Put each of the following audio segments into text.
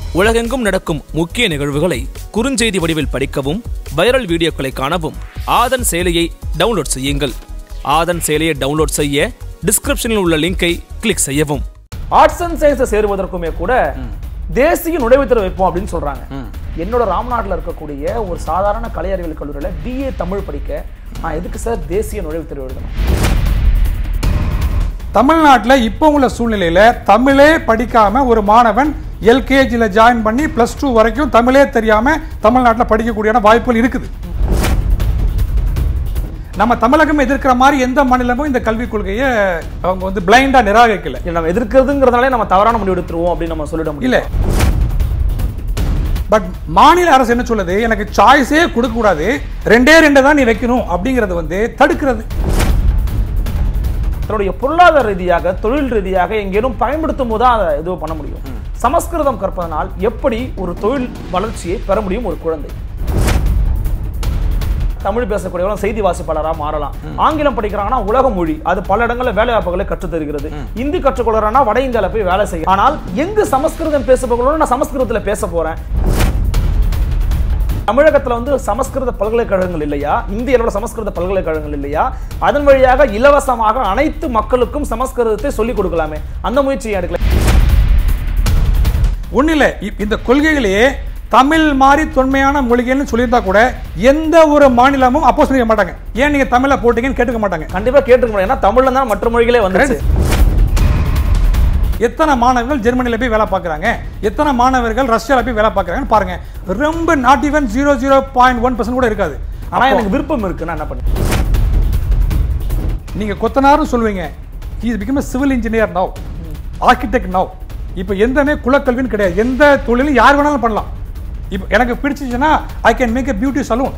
உலகெங்கும் நடக்கும் முக்கிய நிகழ்வுகளை குறுஞ்செய்தி வடிவில் படிக்கவும் வைரல் வீடியோக்களை காணவும் ஆதன் செயலியை டவுன்லோட் செய்யுங்கள் ஆதன் செயலியை டவுன்லோட் செய்ய டிஸ்கிரிப்ஷனில் உள்ள லிங்கை கிளிக் செய்யவும் ஆர்ட்ஸ் அண்ட் சயின்ஸை சேருவதற்குமே கூட தேசிய நுழைவுத்தேர்வு வைப்போம் அப்படின்னு சொல்றாங்க என்னோட ராம்நாட்டில் இருக்கக்கூடிய ஒரு சாதாரண கலை அறிவியல் கல்லூரியில் பிஏ தமிழ் படிக்க நான் எதுக்கு சார் தேசிய நுழைவுத்தேர்வு எழுதணும் தமிழ்நாட்டில் இப்போ உள்ள சூழ்நிலையில தமிழே படிக்காம ஒரு மாணவன் எல்கேஜியில் ஜாயின் பண்ணி ப்ளஸ் டூ வரைக்கும் தமிழே தெரியாம தமிழ்நாட்டில் படிக்கக்கூடியான வாய்ப்புகள் இருக்குது நம்ம தமிழகம் எதிர்க்கிற மாதிரி எந்த மாநிலமும் இந்த கல்விக் கொள்கையை அவங்க வந்து பிளைண்டா நிராகரிக்கல இல்லை நம்ம எதிர்க்கிறதுங்கிறதுனாலே நம்ம தவறான முடிவு எடுத்துருவோம் அப்படின்னு நம்ம சொல்லிட முடியும் இல்ல பட் மாநில அரசு என்ன சொல்லுது எனக்கு சாய்ஸே கொடுக்க கூடாது ரெண்டே ரெண்டு தான் நீ வைக்கணும் அப்படிங்கிறது வந்து தடுக்கிறது தன்னுடைய பொருளாதார ரீதியாக தொழில் ரீதியாக எங்கேனும் பயன்படுத்தும் போது தான் அதை எதுவும் பண்ண முடியும் சமஸ்கிருதம் கற்பதனால் எப்படி ஒரு தொழில் வளர்ச்சியை பெற முடியும் ஒரு குழந்தை தமிழ் பேசக்கூடியவங்க செய்தி வாசிப்பாளராக மாறலாம் ஆங்கிலம் படிக்கிறாங்கன்னா உலக மொழி அது பல இடங்களில் வேலை வாய்ப்புகளை கற்றுத் தருகிறது இந்தி கற்றுக்கொள்றானா வட இந்தியாவில் போய் வேலை செய்யும் ஆனால் எங்கு சமஸ்கிருதம் பேசுபவர்களோட நான் சமஸ்கிருதத்தில் பேச போறேன் தமிழகத்துல வந்து சமஸ்கிருத பல்கலைக்கழகங்கள் இல்லையா இந்திய அளவில் சமஸ்கிருத பல்கலைக்கழகங்கள் இல்லையா அதன் வழியாக இலவசமாக அனைத்து மக்களுக்கும் சமஸ்கிருதத்தை சொல்லிக் கொடுக்கலாமே அந்த முயற்சியை எடுக்கல ஒன்றும் இல்லை இந்த கொள்கைகளையே தமிழ் மாதிரி தொன்மையான மொழிகள்னு சொல்லியிருந்தா கூட எந்த ஒரு மாநிலமும் அப்போஸ் செய்ய மாட்டாங்க ஏன் நீங்க தமிழை போட்டீங்கன்னு கேட்டுக்க மாட்டாங்க கண்டிப்பா கேட்டுக்க முடியும் ஏன்னா தமிழ்ல தான் மற்ற மொழிகளே வந்துச்சு எத்தனை மாணவர்கள் ஜெர்மனியில் போய் வேலை பார்க்குறாங்க எத்தனை மாணவர்கள் ரஷ்யாவில் போய் வேலை பார்க்குறாங்கன்னு பாருங்க ரொம்ப not even zero zero point one percent கூட இருக்காது ஆனா எனக்கு விருப்பம் இருக்கு நான் என்ன பண்ணேன் நீங்க கொத்தனாரும் சொல்லுவீங்க he is become a civil engineer now architect now இப்போ எந்தமே குலக்கல்வின்னு கிடையாது எந்த தொழிலும் யார் வேணாலும் பண்ணலாம் இப்போ எனக்கு பிடிச்சிச்சுன்னா I can make a beauty salon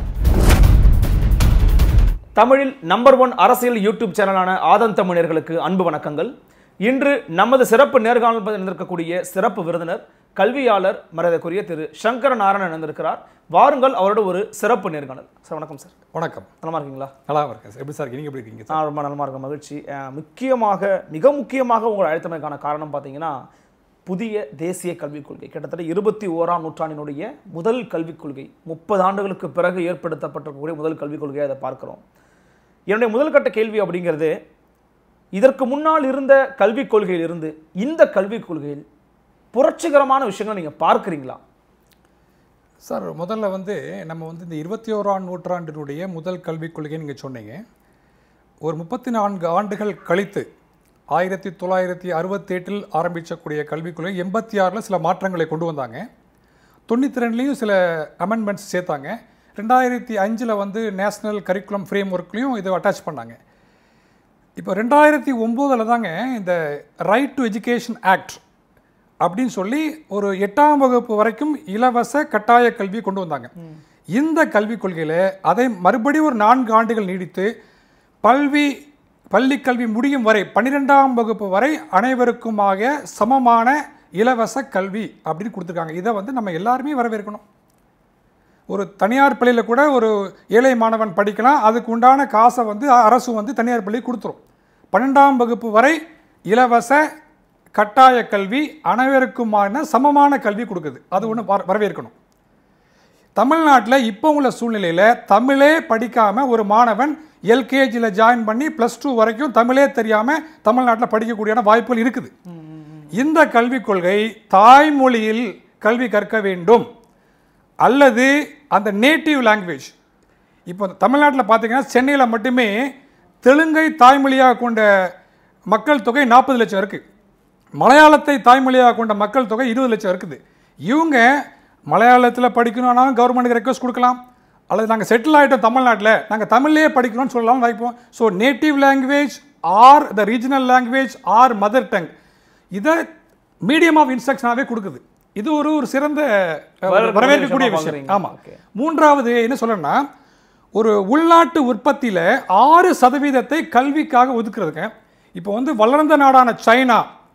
தமிழில் நம்பர் ஒன் அரசியல் யூடியூப் சேனலான ஆதன் தமிழர்களுக்கு அன்பு வணக்கங்கள் இன்று நமது சிறப்பு நேர்காணல் இருந்திருக்கக்கூடிய சிறப்பு விருந்தினர் கல்வியாளர் மரியாதைக்குரிய திரு சங்கர நாராயணன் இருந்திருக்கிறார் வாருங்கள் அவரோட ஒரு சிறப்பு நேர்காணல் சார் வணக்கம் சார் வணக்கம் நலமா இருக்கீங்களா நல்லா இருக்கேன் சார் எப்படி சார் நீங்க எப்படி இருக்கீங்க நான் ரொம்ப நலமா இருக்க மகிழ்ச்சி அஹ் முக்கியமாக மிக முக்கியமாக உங்களை அழைத்தமைக்கான காரணம் பார்த்தீங்கன்னா புதிய தேசிய கல்விக் கொள்கை கிட்டத்தட்ட இருபத்தி ஓராம் நூற்றாண்டினுடைய முதல் கல்விக் கொள்கை முப்பது ஆண்டுகளுக்கு பிறகு ஏற்படுத்தப்பட்டிருக்கக்கூடிய முதல் கல்விக் கொள்கையை அதை பார்க்கிறோம் என்னுடைய முதல் கட்ட கேள்வி அப்படிங்கிறது இதற்கு முன்னால் இருந்த கல்விக் கொள்கையில் இருந்து இந்த கல்விக் கொள்கையில் புரட்சிகரமான விஷயங்களை நீங்க பார்க்குறீங்களா சார் முதல்ல வந்து நம்ம வந்து இந்த இருபத்தி ஓராம் நூற்றாண்டினுடைய முதல் கல்விக் கொள்கை நீங்கள் சொன்னீங்க ஒரு முப்பத்தி நான்கு ஆண்டுகள் கழித்து ஆயிரத்தி தொள்ளாயிரத்தி அறுபத்தெட்டில் ஆரம்பிக்கக்கூடிய கல்விக் கொள்கை எண்பத்தி ஆறில் சில மாற்றங்களை கொண்டு வந்தாங்க தொண்ணூற்றி ரெண்டுலேயும் சில அமெண்ட்மெண்ட்ஸ் சேர்த்தாங்க ரெண்டாயிரத்தி அஞ்சில் வந்து நேஷ்னல் கரிக்குலம் ஃப்ரேம் ஒர்க்லேயும் இதை அட்டாச் பண்ணாங்க இப்போ ரெண்டாயிரத்தி ஒம்போதில் தாங்க இந்த ரைட் டு எஜுகேஷன் ஆக்ட் அப்படின்னு சொல்லி ஒரு எட்டாம் வகுப்பு வரைக்கும் இலவச கட்டாய கல்வி கொண்டு வந்தாங்க இந்த கல்விக் கொள்கையில் அதை மறுபடியும் ஒரு நான்கு ஆண்டுகள் நீடித்து பல்வி பள்ளி கல்வி முடியும் வரை பன்னிரெண்டாம் வகுப்பு வரை அனைவருக்குமாக சமமான இலவச கல்வி அப்படின்னு கொடுத்துருக்காங்க இதை வந்து நம்ம எல்லாருமே வரவேற்கணும் ஒரு தனியார் பள்ளியில் கூட ஒரு ஏழை மாணவன் படிக்கலாம் அதுக்கு உண்டான காசை வந்து அரசு வந்து தனியார் பள்ளி கொடுத்துரும் பன்னெண்டாம் வகுப்பு வரை இலவச கட்டாய கல்வி அனைவருக்குமான சமமான கல்வி கொடுக்குது அது ஒன்று வரவேற்கணும் தமிழ்நாட்டில் இப்போ உள்ள சூழ்நிலையில் தமிழே படிக்காம ஒரு மாணவன் எல்கேஜியில் ஜாயின் பண்ணி ப்ளஸ் டூ வரைக்கும் தமிழே தெரியாமல் தமிழ்நாட்டில் படிக்கக்கூடியான வாய்ப்புகள் இருக்குது இந்த கல்விக் கொள்கை தாய்மொழியில் கல்வி கற்க வேண்டும் அல்லது அந்த நேட்டிவ் லாங்குவேஜ் இப்போ தமிழ்நாட்டில் பார்த்தீங்கன்னா சென்னையில் மட்டுமே தெலுங்கை தாய்மொழியாக கொண்ட மக்கள் தொகை நாற்பது லட்சம் இருக்குது மலையாளத்தை தாய்மொழியாக கொண்ட மக்கள் தொகை இருபது லட்சம் இருக்குது இவங்க மலையாளத்தில் படிக்கணும்னா கவர்மெண்ட்டுக்கு ரெக்வஸ்ட் கொடுக்கலாம் அல்லது நாங்கள் செட்டில் ஆகிட்டோம் தமிழ்நாட்டில் நாங்கள் தமிழ்லேயே படிக்கணும்னு சொல்லலாம் வாய்ப்போம் so native language or the regional language or mother tongue இதை மீடியம் ஆஃப் இன்ஸ்ட்ரக்ஷனாகவே கொடுக்குது இது ஒரு ஒரு சிறந்த அஹ், வரவேற்கக்கூடிய வரவேற்கக்கூடிய விஷயமா விஷயம் பார்க்கறீங்க. ஆமாம் Okay. மூன்றாவது என்ன சொல்லணும்னா ஒரு உள்நாட்டு உற்பத்தியில் ஆறு சதவீதத்தை கல்விக்காக ஒதுக்குறதுங்க இப்போ வந்து வளர்ந்த நாடான சைனா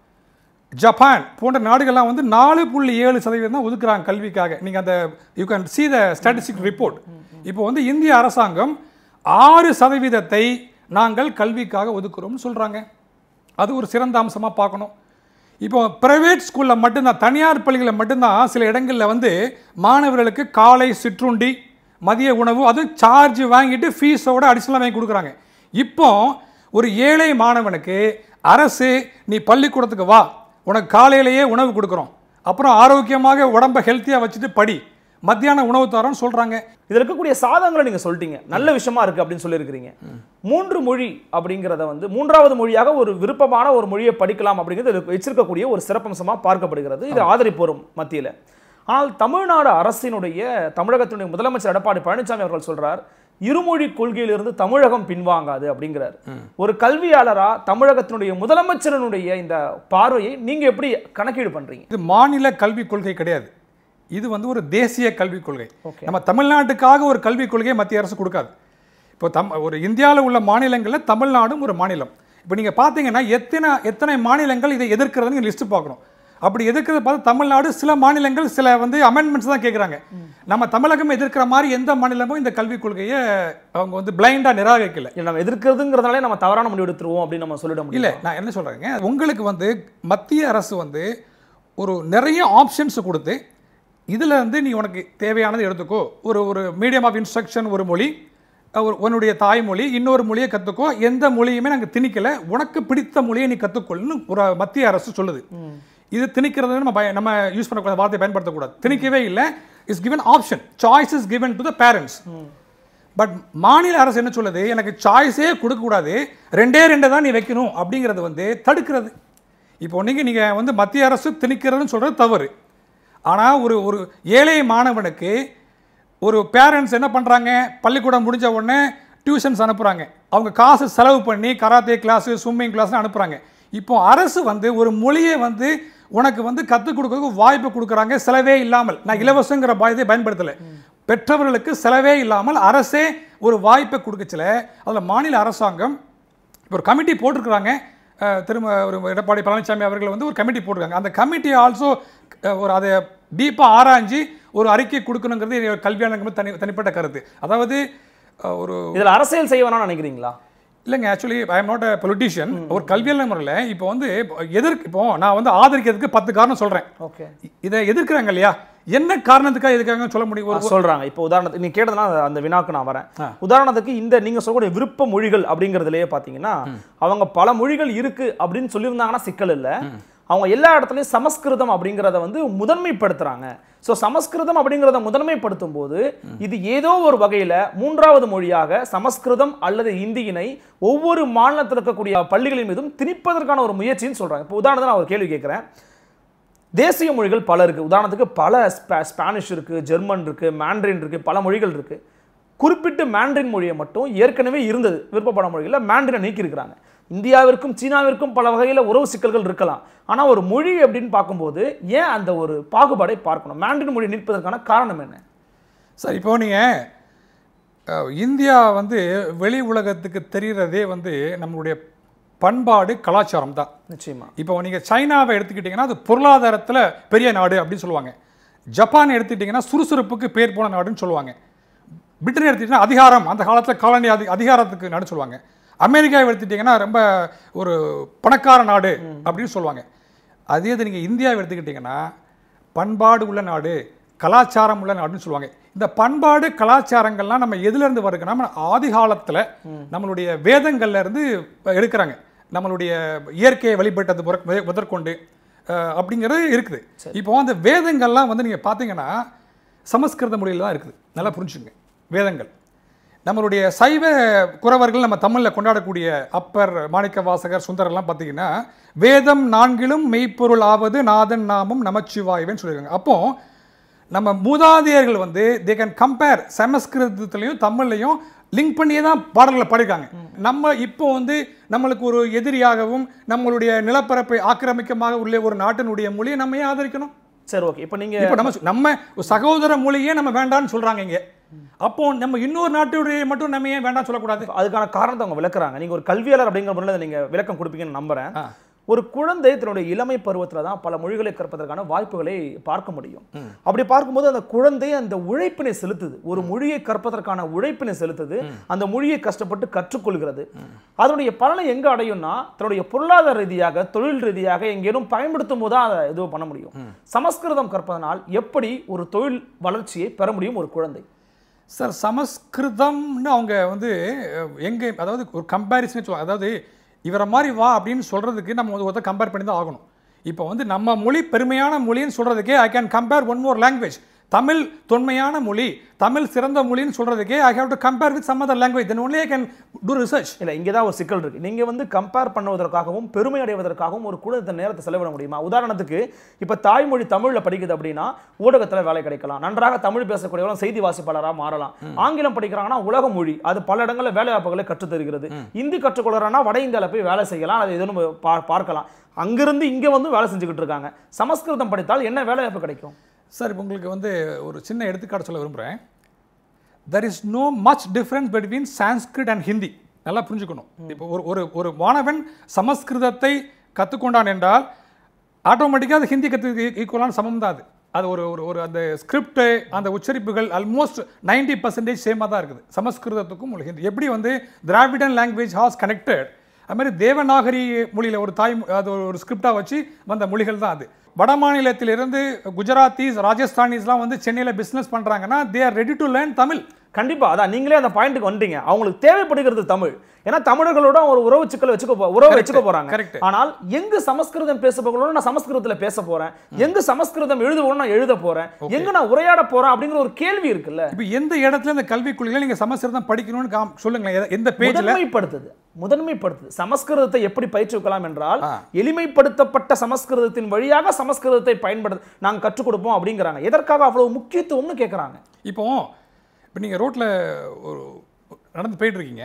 ஜப்பான் போன்ற நாடுகள்லாம் வந்து நாலு புள்ளி ஏழு சதவீதம் தான் ஒதுக்குறாங்க கல்விக்காக நீங்கள் அந்த you can see the statistic report இப்போ வந்து இந்திய அரசாங்கம் ஆறு சதவீதத்தை நாங்கள் கல்விக்காக ஒதுக்குறோம்னு சொல்கிறாங்க அது ஒரு சிறந்த அம்சமாக பார்க்கணும் இப்போ பிரைவேட் ஸ்கூலில் மட்டும்தான் தனியார் பள்ளிகளில் மட்டும்தான் சில இடங்களில் வந்து மாணவர்களுக்கு காலை சிற்றுண்டி மதிய உணவு அதுவும் சார்ஜ் வாங்கிட்டு ஃபீஸோட அடிஷனலாக வாங்கி கொடுக்குறாங்க இப்போ ஒரு ஏழை மாணவனுக்கு அரசு நீ பள்ளிக்கூடத்துக்கு வா உனக்கு காலையிலேயே உணவு கொடுக்குறோம் அப்புறம் ஆரோக்கியமாக உடம்ப ஹெல்த்தியாக வச்சுட்டு படி மத்தியான உணவு தரோன்னு சொல்கிறாங்க இதுல இருக்கக்கூடிய சாதகங்களை நீங்க சொல்லிட்டீங்க நல்ல விஷயமா இருக்கு அப்படின்னு சொல்லியிருக்கிறீங்க மூன்று மொழி அப்படிங்கிறத வந்து மூன்றாவது மொழியாக ஒரு விருப்பமான ஒரு மொழியை படிக்கலாம் அப்படிங்கிறது இதுல வச்சிருக்கக்கூடிய ஒரு சிறப்பம்சமா பார்க்கப்படுகிறது இது ஆதரிப்பு வரும் மத்தியில ஆனால் தமிழ்நாடு அரசினுடைய தமிழகத்தினுடைய முதலமைச்சர் எடப்பாடி பழனிசாமி அவர்கள் சொல்றார் இருமொழி கொள்கையிலிருந்து தமிழகம் பின்வாங்காது அப்படிங்கிறார் ஒரு கல்வியாளரா தமிழகத்தினுடைய முதலமைச்சரனுடைய இந்த பார்வையை நீங்க எப்படி கணக்கீடு பண்றீங்க இது மாநில கல்விக் கொள்கை கிடையாது இது வந்து ஒரு தேசிய கல்விக் கொள்கை Okay. நம்ம தமிழ்நாட்டுக்காக ஒரு கல்விக் கொள்கையை மத்திய அரசு கொடுக்காது இப்போ தம் ஒரு இந்தியாவில் உள்ள மாநிலங்களில் தமிழ்நாடும் ஒரு மாநிலம் இப்போ நீங்கள் பார்த்தீங்கன்னா எத்தனை எத்தனை மாநிலங்கள் இதை எதிர்க்கிறதுன்னு லிஸ்ட் பார்க்கணும் அப்படி எதிர்க்கிறத பார்த்து தமிழ்நாடு சில மாநிலங்கள் சில வந்து அமெண்ட்மெண்ட்ஸ் தான் கேட்குறாங்க நம்ம தமிழகம் எதிர்க்கிற மாதிரி எந்த மாநிலமும் இந்த கல்விக் கொள்கையை அவங்க வந்து பிளைண்டாக நிராகரிக்கல இல்ல நம்ம எதிர்க்கிறதுங்கிறதுனாலே நம்ம தவறான முடிவு எடுத்துருவோம் அப்படின்னு நம்ம சொல்லிட முடியல இல்லை நான் என்ன சொல்கிறேங்க உங்களுக்கு வந்து மத்திய அரசு வந்து ஒரு நிறைய ஆப்ஷன்ஸ் கொடுத்து இதில் வந்து நீ உனக்கு தேவையானது எடுத்துக்கோ ஒரு ஒரு மீடியம் ஆஃப் இன்ஸ்ட்ரக்ஷன் ஒரு மொழி ஒரு உன்னுடைய தாய்மொழி இன்னொரு மொழியை கற்றுக்கோ எந்த மொழியுமே நாங்கள் திணிக்கல உனக்கு பிடித்த மொழியை நீ கற்றுக்கொள்னு ஒரு மத்திய அரசு சொல்லுது இது திணிக்கிறது நம்ம பய நம்ம யூஸ் பண்ணக்கூடாத வார்த்தையை பயன்படுத்தக்கூடாது திணிக்கவே இல்லை is given option choice is given to the parents but மாநில அரசு என்ன சொல்லுது எனக்கு சாய்ஸே கொடுக்கக்கூடாது ரெண்டே ரெண்டு தான் நீ வைக்கணும் அப்படிங்கிறது வந்து தடுக்கிறது இப்போ நீங்கள் நீங்கள் வந்து மத்திய அரசு திணிக்கிறதுன்னு சொல்கிறது தவறு ஆனால் ஒரு ஒரு ஏழை மாணவனுக்கு ஒரு பேரண்ட்ஸ் என்ன பண்ணுறாங்க பள்ளிக்கூடம் முடிஞ்ச உடனே டியூஷன்ஸ் அனுப்புகிறாங்க அவங்க காசு செலவு பண்ணி கராத்தே கிளாஸு ஸ்விம்மிங் கிளாஸ்னு அனுப்புகிறாங்க இப்போ அரசு வந்து ஒரு மொழியை வந்து உனக்கு வந்து கற்றுக் கொடுக்கறதுக்கு வாய்ப்பு கொடுக்குறாங்க செலவே இல்லாமல் நான் இலவசங்கிற பாயத்தை பயன்படுத்தலை பெற்றவர்களுக்கு செலவே இல்லாமல் அரசே ஒரு வாய்ப்பை கொடுக்கச்சல அதில் மாநில அரசாங்கம் இப்போ ஒரு கமிட்டி போட்டிருக்கிறாங்க அஹ், திரும்ப ஒரு எடப்பாடி பழனிசாமி அவர்கள் வந்து ஒரு கமிட்டி போட்டிருக்காங்க அந்த கமிட்டி ஆல்சோ ஒரு அதை டீப்பாக ஆராய்ஞ்சு ஒரு அறிக்கை கொடுக்கணுங்கிறது என்னுடைய கல்வியாளர்கள் தனி தனிப்பட்ட கருத்து அதாவது அஹ், ஒரு இதுல அரசியல் செய்ய வேணாம்னு நினைக்கிறீங்களா இல்லைங்க actually I am not a politician ஒரு கல்வியாளர் முறையில் இப்போ வந்து எதிர்க்கு இப்போ நான் வந்து ஆதரிக்கிறதுக்கு பத்து காரணம் சொல்கிறேன் ஓகே இதை எதிர்க்கிறாங்க இல்லையா என்ன காரணத்துக்காக எதுக்காக சொல்ல முடியும் ஒரு சொல்றாங்க இப்போ உதாரணத்துக்கு நீ கேட்டதுனா அந்த- அந்த வினாக்கு நான் வரேன் ஆ. உதாரணத்துக்கு இந்த நீங்க சொல்லக்கூடிய விருப்ப மொழிகள் அப்படிங்கிறதுலயே பாத்தீங்கன்னா அவங்க பல மொழிகள் இருக்கு அப்படின்னு சொல்லியிருந்தாங்கன்னா சிக்கல் இல்ல அவங்க எல்லா இடத்துலயும் சமஸ்கிருதம் அப்படிங்கிறத வந்து முதன்மைப்படுத்துறாங்க ஸோ சமஸ்கிருதம் அப்படிங்கிறத முதன்மைப்படுத்தும் போது இது ஏதோ ஒரு வகையில மூன்றாவது மொழியாக சமஸ்கிருதம் அல்லது ஹிந்தியினை ஒவ்வொரு மாநிலத்தில் இருக்கக்கூடிய பள்ளிகளின் மீதும் திணிப்பதற்கான ஒரு முயற்சின்னு சொல்றாங்க இப்போ உதாரணத்துக்கு நான் ஒரு கேள்வி கேட்கிறேன் தேசிய மொழிகள் பல இருக்கு உதாரணத்துக்கு பல ஸ்பா- ஸ்பானிஷ் இருக்கு ஜெர்மன் இருக்கு மேண்ட்ரின் இருக்கு பல மொழிகள் இருக்கு குறிப்பிட்டு மேண்ட்ரின் மொழியை மட்டும் ஏற்கனவே இருந்தது விருப்பப்பட மொழிகளில் மேண்ட்ரினை நீக்கியிருக்கிறாங்க இந்தியாவிற்கும் சீனாவிற்கும் பல வகையில் உறவு சிக்கல்கள் இருக்கலாம் ஆனால் ஒரு மொழி அப்படின்னு பார்க்கும்போது ஏன் அந்த ஒரு பாகுபாடை பார்க்கணும் மேண்ட்ரின் மொழி நீட்பதற்கான காரணம் என்ன சார் இப்போ நீங்கள் இந்தியா வந்து வெளி உலகத்துக்கு தெரிகிறதே வந்து நம்மளுடைய பண்பாடு கலாச்சாரம் தான் நிச்சயமா இப்போ நீங்கள் சைனாவை எடுத்துக்கிட்டிங்கன்னா அது பொருளாதாரத்தில் பெரிய நாடு அப்படின்னு சொல்லுவாங்க ஜப்பான் எடுத்துக்கிட்டிங்கன்னா சுறுசுறுப்புக்கு பேர் போன நாடுன்னு சொல்லுவாங்க பிரிட்டன் எடுத்துக்கிட்டிங்கன்னா அதிகாரம் அந்த காலத்தில் காலனி அதி அதிகாரத்துக்கு நாடு சொல்லுவாங்க அமெரிக்காவை எடுத்துக்கிட்டிங்கன்னா ரொம்ப ஒரு பணக்கார நாடு அப்படின்னு சொல்லுவாங்க அதே இது நீங்கள் இந்தியாவை எடுத்துக்கிட்டிங்கன்னா பண்பாடு உள்ள நாடு கலாச்சாரம் உள்ள நாடுன்னு சொல்லுவாங்க இந்த பண்பாடு கலாச்சாரங்கள்லாம் நம்ம எதுலேருந்து வருதுன்னா நம்ம ஆதி காலத்தில் நம்மளுடைய வேதங்கள்ல இருந்து எடுக்கிறாங்க நம்மளுடைய இயற்கையை வழிபட்டது புற- முத- முதற்கொண்டு அஹ், அப்படிங்கிறது இருக்குது இப்போ அந்த வேதங்கள்லாம் வந்து நீங்கள் பார்த்தீங்கன்னா சமஸ்கிருத மொழியில் தான் இருக்குது நல்லா புரிஞ்சுங்க வேதங்கள் நம்மளுடைய சைவ குறவர்கள் நம்ம தமிழில் கொண்டாடக்கூடிய அப்பர் மாணிக்க வாசகர் சுந்தரெல்லாம் பார்த்தீங்கன்னா வேதம் நான்கிலும் மெய்ப்பொருள் ஆவது நாதன் நாமம் நமச்சிவாயவன் சொல்லியிருக்காங்க அப்போ நம்ம மூதாதையர்கள் வந்து தே கேன் கம்பேர் சமஸ்கிருதத்துலையும் தமிழ்லையும் லிங்க் பண்ணியே தான் பாடல்களை பாடிருக்காங்க நம்ம இப்போ வந்து நம்மளுக்கு ஒரு எதிரியாகவும் நம்மளுடைய நிலப்பரப்பை ஆக்கிரமிக்கமாக உள்ள ஒரு நாட்டினுடைய மொழியை நம்ம ஏன் ஆதரிக்கணும் சரி ஓகே இப்போ நீங்க இப்போ நம்ம சொ- நம்ம ஒரு சகோதர மொழியே நம்ம வேண்டாம்னு சொல்றாங்க இங்க அப்போ நம்ம இன்னொரு நாட்டுடைய மட்டும் நம்ம ஏன் வேண்டாம் சொல்லக்கூடாது அதுக்கான காரணத்தை அவங்க விளக்குறாங்க நீங்க ஒரு கல்வியாளர் அப்படிங்கிற முறையில் நீங்க விளக்கம் கொடுப்பீங்கன்னு நம்புறேன் ஆ. ஒரு குழந்தை தன்னுடைய இளமை பருவத்துல தான் பல மொழிகளை கற்பதற்கான வாய்ப்புகளை பார்க்க முடியும் அப்படி பார்க்கும்போது அந்த குழந்தை அந்த உழைப்பினை செலுத்துது ஒரு மொழியை கற்பதற்கான உழைப்பினை செலுத்துது அந்த மொழியை கஷ்டப்பட்டு கற்றுக்கொள்கிறது அதனுடைய பலனை எங்க அடையும்னா தன்னுடைய பொருளாதார ரீதியாக தொழில் ரீதியாக எங்கேனும் பயன்படுத்தும் போது தான் அதை இது பண்ண முடியும் சமஸ்கிருதம் கற்பதனால் எப்படி ஒரு தொழில் வளர்ச்சியை பெற முடியும் ஒரு குழந்தை சார் சமஸ்கிருதம்னு அவங்க வந்து அஹ், எங்க அதாவது ஒரு கம்பேரிசன் சொல்லுவாங்க அதாவது இவரை மாதிரி வா அப்படின்னு சொல்றதுக்கு நம்ம வந்து ஒருத்தர் கம்பேர் பண்ணி தான் ஆகணும் இப்போ வந்து நம்ம மொழி பெருமையான மொழின்னு சொல்றதுக்கே I can compare one more language Tamil தொன்மையான மொழி தமிழ் சிறந்த மொழின்னு சொல்றதுக்கே I have to compare with some other language then only I can do research இல்ல இங்கே தான் ஒரு சிக்கல் இருக்கு நீங்க வந்து கம்பேர் பண்ணுவதற்காகவும் பெருமை அடைவதற்காகவும் ஒரு குழந்தை நேரத்தை செலவிட முடியுமா உதாரணத்துக்கு இப்ப தாய்மொழி தமிழ்ல படிக்குது அப்படின்னா ஊடகத்துல வேலை கிடைக்கலாம் நன்றாக தமிழ் பேசக்கூடியவங்க செய்தி வாசிப்பாளரா மாறலாம் ஆங்கிலம் படிக்கிறாங்கன்னா உலக மொழி அது பல இடங்கள்ல வேலை வாய்ப்புகளை கற்றுத் தருகிறது இந்தி கற்றுக்கொள்றாங்கன்னா வட இந்தியால போய் வேலை செய்யலாம் அது எதுவும் பா- பார்க்கலாம் அங்கிருந்து இங்க வந்து வேலை செஞ்சுக்கிட்டு இருக்காங்க சமஸ்கிருதம் படித்தால் என்ன வேலை வாய்ப்பு கிடைக்கும் சார் இப்போ உங்களுக்கு வந்து ஒரு சின்ன எடுத்துக்காட்டு சொல்ல விரும்புகிறேன் there is no much difference between Sanskrit and Hindi நல்லா புரிஞ்சுக்கணும் இப்போ ஒரு ஒரு ஒரு மாணவன் சமஸ்கிருதத்தை கற்றுக்கொண்டான் என்றால் ஆட்டோமேட்டிக்காக அது ஹிந்தி கற்று ஈக்குவலான சமம் தான் அது அது ஒரு ஒரு ஒரு அந்த ஸ்கிரிப்ட் அந்த உச்சரிப்புகள் ஆல்மோஸ்ட் நைன்டி பர்சன்டேஜ் சேமாக தான் இருக்குது சமஸ்கிருதத்துக்கும் ஒரு ஹிந்தி எப்படி வந்து திராவிடன் லாங்குவேஜ் ஹாஸ் கனெக்டட் அது மாதிரி தேவநாகரி மொழியில் ஒரு தாய் மொ- அது ஒரு ஸ்கிரிப்டாக வச்சு வந்த மொழிகள் தான் அது வட மாநிலத்திலிருந்து குஜராத்திஸ் ராஜஸ்தானிஸ்லாம் வந்து சென்னையில் பிஸ்னஸ் பண்ணுறாங்கன்னா they are ready to learn Tamil கண்டிப்பா அதான் நீங்களே அந்த பாயிண்ட்டுக்கு வந்துட்டீங்க அவங்களுக்கு தேவைப்படுகிறது தமிழ் ஏன்னா தமிழர்களோட ஒரு உறவு சிக்கல் வச்சுக்க போ- உறவு Correct, வச்சுக்க போறாங்க correct. ஆனால் எங்கு சமஸ்கிருதம் பேசுபவர்களோட நான் சமஸ்கிருதத்துல பேச போறேன் எங்கு சமஸ்கிருதம் எழுதுவோம் நான் எழுத போறேன் எங்க நான் உரையாட போறேன் அப்படிங்கிற ஒரு கேள்வி இருக்குல்ல இப்போ எந்த இடத்துல இந்த கல்விக் கொள்கையில் நீங்கள் சமஸ்கிருதம் படிக்கணும்னு காம் சொல்லுங்களேன் எத- எந்த பேஜில் முதன்மைப்படுத்துது முதன்மைப்படுத்துது சமஸ்கிருதத்தை எப்படி பயிற்றுவிக்கலாம் என்றால் ஆ. எளிமைப்படுத்தப்பட்ட சமஸ்கிருதத்தின் வழியாக சமஸ்கிருதத்தை பயன்படுத்த நாங்க கற்றுக் கொடுப்போம் அப்படிங்கிறாங்க எதற்காக அவ்வளவு முக்கியத்துவம்னு கேக்குறாங்க இப்போ இப்போ நீங்கள் ரோட்டில் ஒரு நடந்து போயிட்டு இருக்கீங்க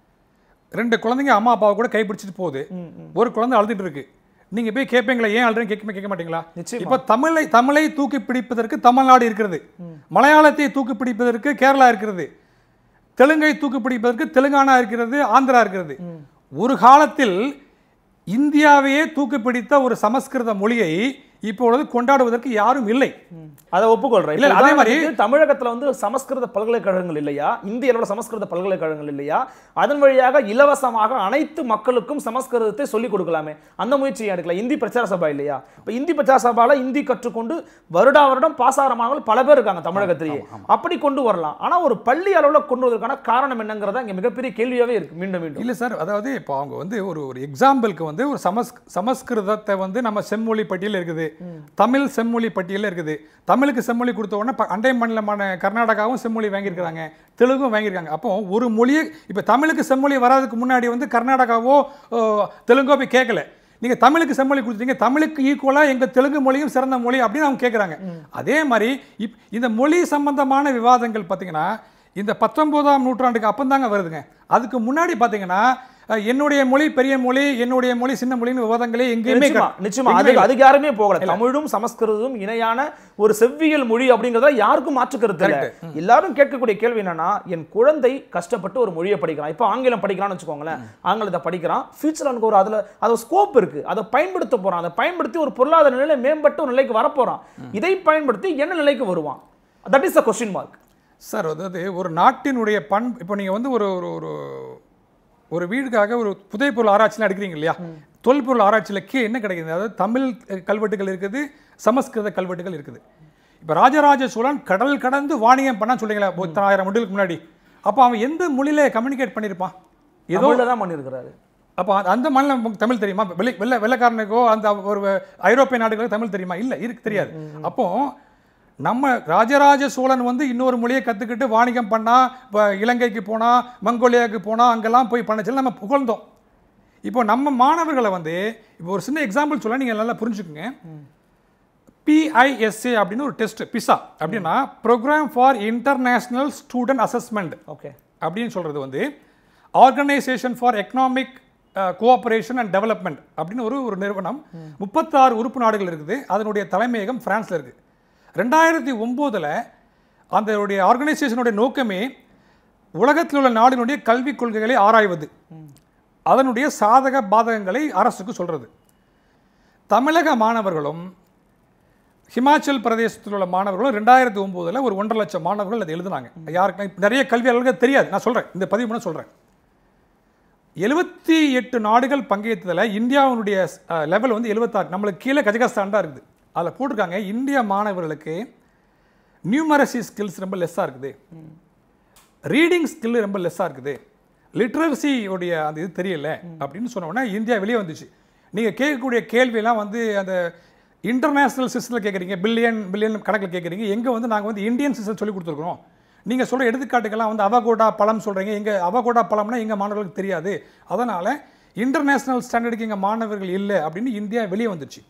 ரெண்டு குழந்தைங்க அம்மா அப்பாவை கூட கைப்பிடிச்சிட்டு போகுது ஒரு குழந்தை அழுதுட்டு இருக்கு நீங்க போய் கேட்பீங்களா ஏன் அழுதுன்னு கேட்க கேட்க மாட்டீங்களா நிச்சயமா. இப்போ தமிழை தமிழை தூக்கி பிடிப்பதற்கு தமிழ்நாடு இருக்கிறது மலையாளத்தை தூக்கி பிடிப்பதற்கு கேரளா இருக்கிறது தெலுங்கை தூக்கி பிடிப்பதற்கு தெலுங்கானா இருக்கிறது ஆந்திரா இருக்கிறது ஒரு காலத்தில் இந்தியாவையே தூக்கி பிடித்த ஒரு சமஸ்கிருத மொழியை இப்பொழுது கொண்டாடுவதற்கு யாரும் இல்லை அதை ஒப்புக்கொள்றேன் இல்ல, இல்ல அதே அதே மாதிரி- மாதிரி தமிழகத்துல வந்து சமஸ்கிருத பல்கலைக்கழகங்கள் இல்லையா இந்திய அளவுல சமஸ்கிருத பல்கலைக்கழகங்கள் இல்லையா அதன் வழியாக இலவசமாக அனைத்து மக்களுக்கும் சமஸ்கிருதத்தை சொல்லிக் கொடுக்கலாமே அந்த முயற்சியை எடுக்கல இந்தி பிரச்சார சபா இல்லையா இப்ப இந்தி பிரச்சார சபால இந்தி கற்றுக்கொண்டு வருடா வருடம் பாஸ் ஆகிற மாணவர்கள் பல பேர் இருக்காங்க தமிழகத்திலேயே அப்படி கொண்டு வரலாம் ஆனா ஒரு பள்ளி அளவுல கொண்டு வருவதற்கான காரணம் என்னங்கிறதா இங்க மிகப்பெரிய கேள்வியாவே இருக்கு மீண்டும் மீண்டும் இல்லை சார் அதாவது இப்போ அவங்க வந்து ஒரு ஒரு எக்ஸாம்பிளுக்கு வந்து ஒரு சமஸ் சமஸ்கிருதத்தை வந்து நம்ம செம்மொழி பட்டியலில் இருக்குது தமிழ் செம்மொழி பட்டியலில் இருக்குது தமிழுக்கு செம்மொழி கொடுத்த உடனே ப- அண்டை மாநிலமான கர்நாடகாவும் செம்மொழி வாங்கியிருக்கிறாங்க தெலுங்கும் வாங்கியிருக்காங்க அப்போ ஒரு மொழியை இப்போ தமிழுக்கு செம்மொழி வராதுக்கு முன்னாடி வந்து கர்நாடகாவோ ஓ, தெலுங்கோ போய் கேட்கல நீங்க தமிழுக்கு செம்மொழி கொடுத்தீங்க தமிழுக்கு ஈக்குவலா எங்க தெலுங்கு மொழியும் சிறந்த மொழி அப்படின்னு அவங்க கேட்குறாங்க அதே மாதிரி இப் இந்த மொழி சம்பந்தமான விவாதங்கள் பார்த்தீங்கன்னா இந்த பத்தொன்பதாம் நூற்றாண்டுக்கு அப்பந்தாங்க வருதுங்க அதுக்கு முன்னாடி பார்த்தீங்கன்னா அஹ், என்னுடைய மொழி பெரிய மொழி என்னுடைய மொழி சின்ன மொழின்னு விவாதங்களே எங்கேயுமே நிச்சயமா கிடையாது. நிச்சயமா எங்கேயுமே அதுக்கு இல்லை. அதுக்கு அதுக்கு யாருமே போகல தமிழும் சமஸ்கிருதமும் இணையான ஒரு செவ்வியல் மொழி அப்படிங்கறத யாருக்கும் மாற்று கருத்து இல்ல எல்லாரும் கேட்கக்கூடிய கேள்வி என்னன்னா என் குழந்தை கஷ்டப்பட்டு ஒரு மொழியை படிக்கிறான் இப்போ ஆங்கிலம் படிக்கிறான்னு வச்சுக்கோங்களேன் ஆங்கிலத்தை படிக்கிறான் ஃபியூச்சர்ல எனக்கு ஒரு அதுல அது ஸ்கோப் இருக்கு அதை பயன்படுத்த போறான் அதை பயன்படுத்தி ஒரு பொருளாதார நிலையில மேம்பட்ட ஒரு நிலைக்கு வரப்போறான் இதை பயன்படுத்தி என்ன நிலைக்கு வருவான் that is a question mark sir அதாவது ஒரு நாட்டினுடைய பண் இப்போ நீங்கள் வந்து ஒரு ஒரு ஒரு ஒரு வீடுக்காக ஒரு புதைப்பொருள் ஆராய்ச்சிலாம் எடுக்கிறீங்க இல்லையா தொல்பொருள் ஆராய்ச்சியில் கீழே என்ன கிடைக்குது அதாவது தமிழ் அஹ், கல்வெட்டுகள் இருக்குது சமஸ்கிருத கல்வெட்டுகள் இருக்குது இப்போ ராஜராஜ சோழன் கடல் கடந்து வாணிகம் பண்ணான்னு சொல்றீங்களா ஆயிரம் ஆண்டுகளுக்கு முன்னாடி அப்போ அவன் எந்த மொழியில கம்யூனிகேட் பண்ணியிருப்பான் ஏதோ தமிழ்ல தான் பண்ணியிருக்கிறாரு அப்போ அந்த- அந்த மாநிலம் உங்களுக்கு தமிழ் தெரியுமா வெள்ளை வெள்ளை வெள்ளைக்காரனுக்கோ அந்த ஒரு ஐரோப்பிய நாடுகளுக்கு தமிழ் தெரியுமா இல்லை இருக்கு தெரியாது அப்போ நம்ம ராஜராஜ சோழன் வந்து இன்னொரு மொழியை கற்றுக்கிட்டு வாணிகம் பண்ணா இப்போ இலங்கைக்கு போனா மங்கோலியாவுக்கு போனா அங்கெல்லாம் போய் பண்ண சொல்லி நம்ம புகழ்ந்தோம் இப்போ நம்ம மாணவர்களை வந்து இப்போ ஒரு சின்ன எக்ஸாம்பிள் சொல்ல நீங்கள் நல்லா புரிஞ்சுக்குங்க பிஐஎஸ்ஏ அப்படின்னு ஒரு டெஸ்ட் பிசா அப்படின்னா programme for international student assessment okay அப்படின்னு சொல்றது வந்து organisation for economic cooperation and development அப்படின்னு ஒரு ஒரு நிறுவனம் முப்பத்தாறு உறுப்பு நாடுகள் இருக்குது அதனுடைய தலைமையகம் பிரான்ஸ்ல இருக்கு ரெண்டாயிரத்தி ஒம்போதில் அந்த ஆர்கனைசேஷனுடைய நோக்கமே உலகத்தில் உள்ள நாடினுடைய கல்விக் கொள்கைகளை ஆராய்வது அதனுடைய சாதக பாதகங்களை அரசுக்கு சொல்றது தமிழக மாணவர்களும் ஹிமாச்சல் பிரதேசத்தில் உள்ள மாணவர்களும் ரெண்டாயிரத்தி ஒம்போதில் ஒரு ஒன்றரை லட்சம் மாணவர்கள் அதை எழுதுனாங்க யாருக்கு நிறைய கல்வியாளர்களுக்கு தெரியாது நான் சொல்கிறேன் இந்த பதிவு பண்ண சொல்கிறேன் எழுபத்தி எட்டு நாடுகள் பங்கேற்றதில் இந்தியாவினுடைய லெவல் வந்து எழுபத்தாறு நம்மளுக்கு கீழே கஜகஸ்தான் தான் இருக்குது அதில் போட்டிருக்காங்க இந்திய மாணவர்களுக்கு நியூமரசி ஸ்கில்ஸ் ரொம்ப லெஸ்ஸாக இருக்குது ரீடிங் ஸ்கில் ரொம்ப லெஸ்ஸாக இருக்குது லிட்ரஸி உடைய அந்த இது தெரியல அப்படின்னு சொன்ன உடனே இந்தியா வெளியே வந்துச்சு நீங்கள் கேட்கக்கூடிய கேள்வியெல்லாம் வந்து அந்த இன்டர்நேஷனல் சிஸ்டத்தில் கேட்குறீங்க பில்லியன் பில்லியன் கணக்கில் கேட்குறீங்க எங்கே வந்து நாங்கள் வந்து இந்தியன் சிஸ்டம் சொல்லி கொடுத்துருக்குறோம் நீங்கள் சொல்கிற எடுத்துக்காட்டுக்கெல்லாம் வந்து அவகோடா பழம் சொல்கிறீங்க எங்கள் அவகோடா பழம்னா எங்கள் மாணவர்களுக்கு தெரியாது அதனால் இன்டர்நேஷனல் ஸ்டாண்டர்டுக்கு எங்கள் மாணவர்கள் இல்லை அப்படின்னு இந்தியா வெளியே வந்துச்சு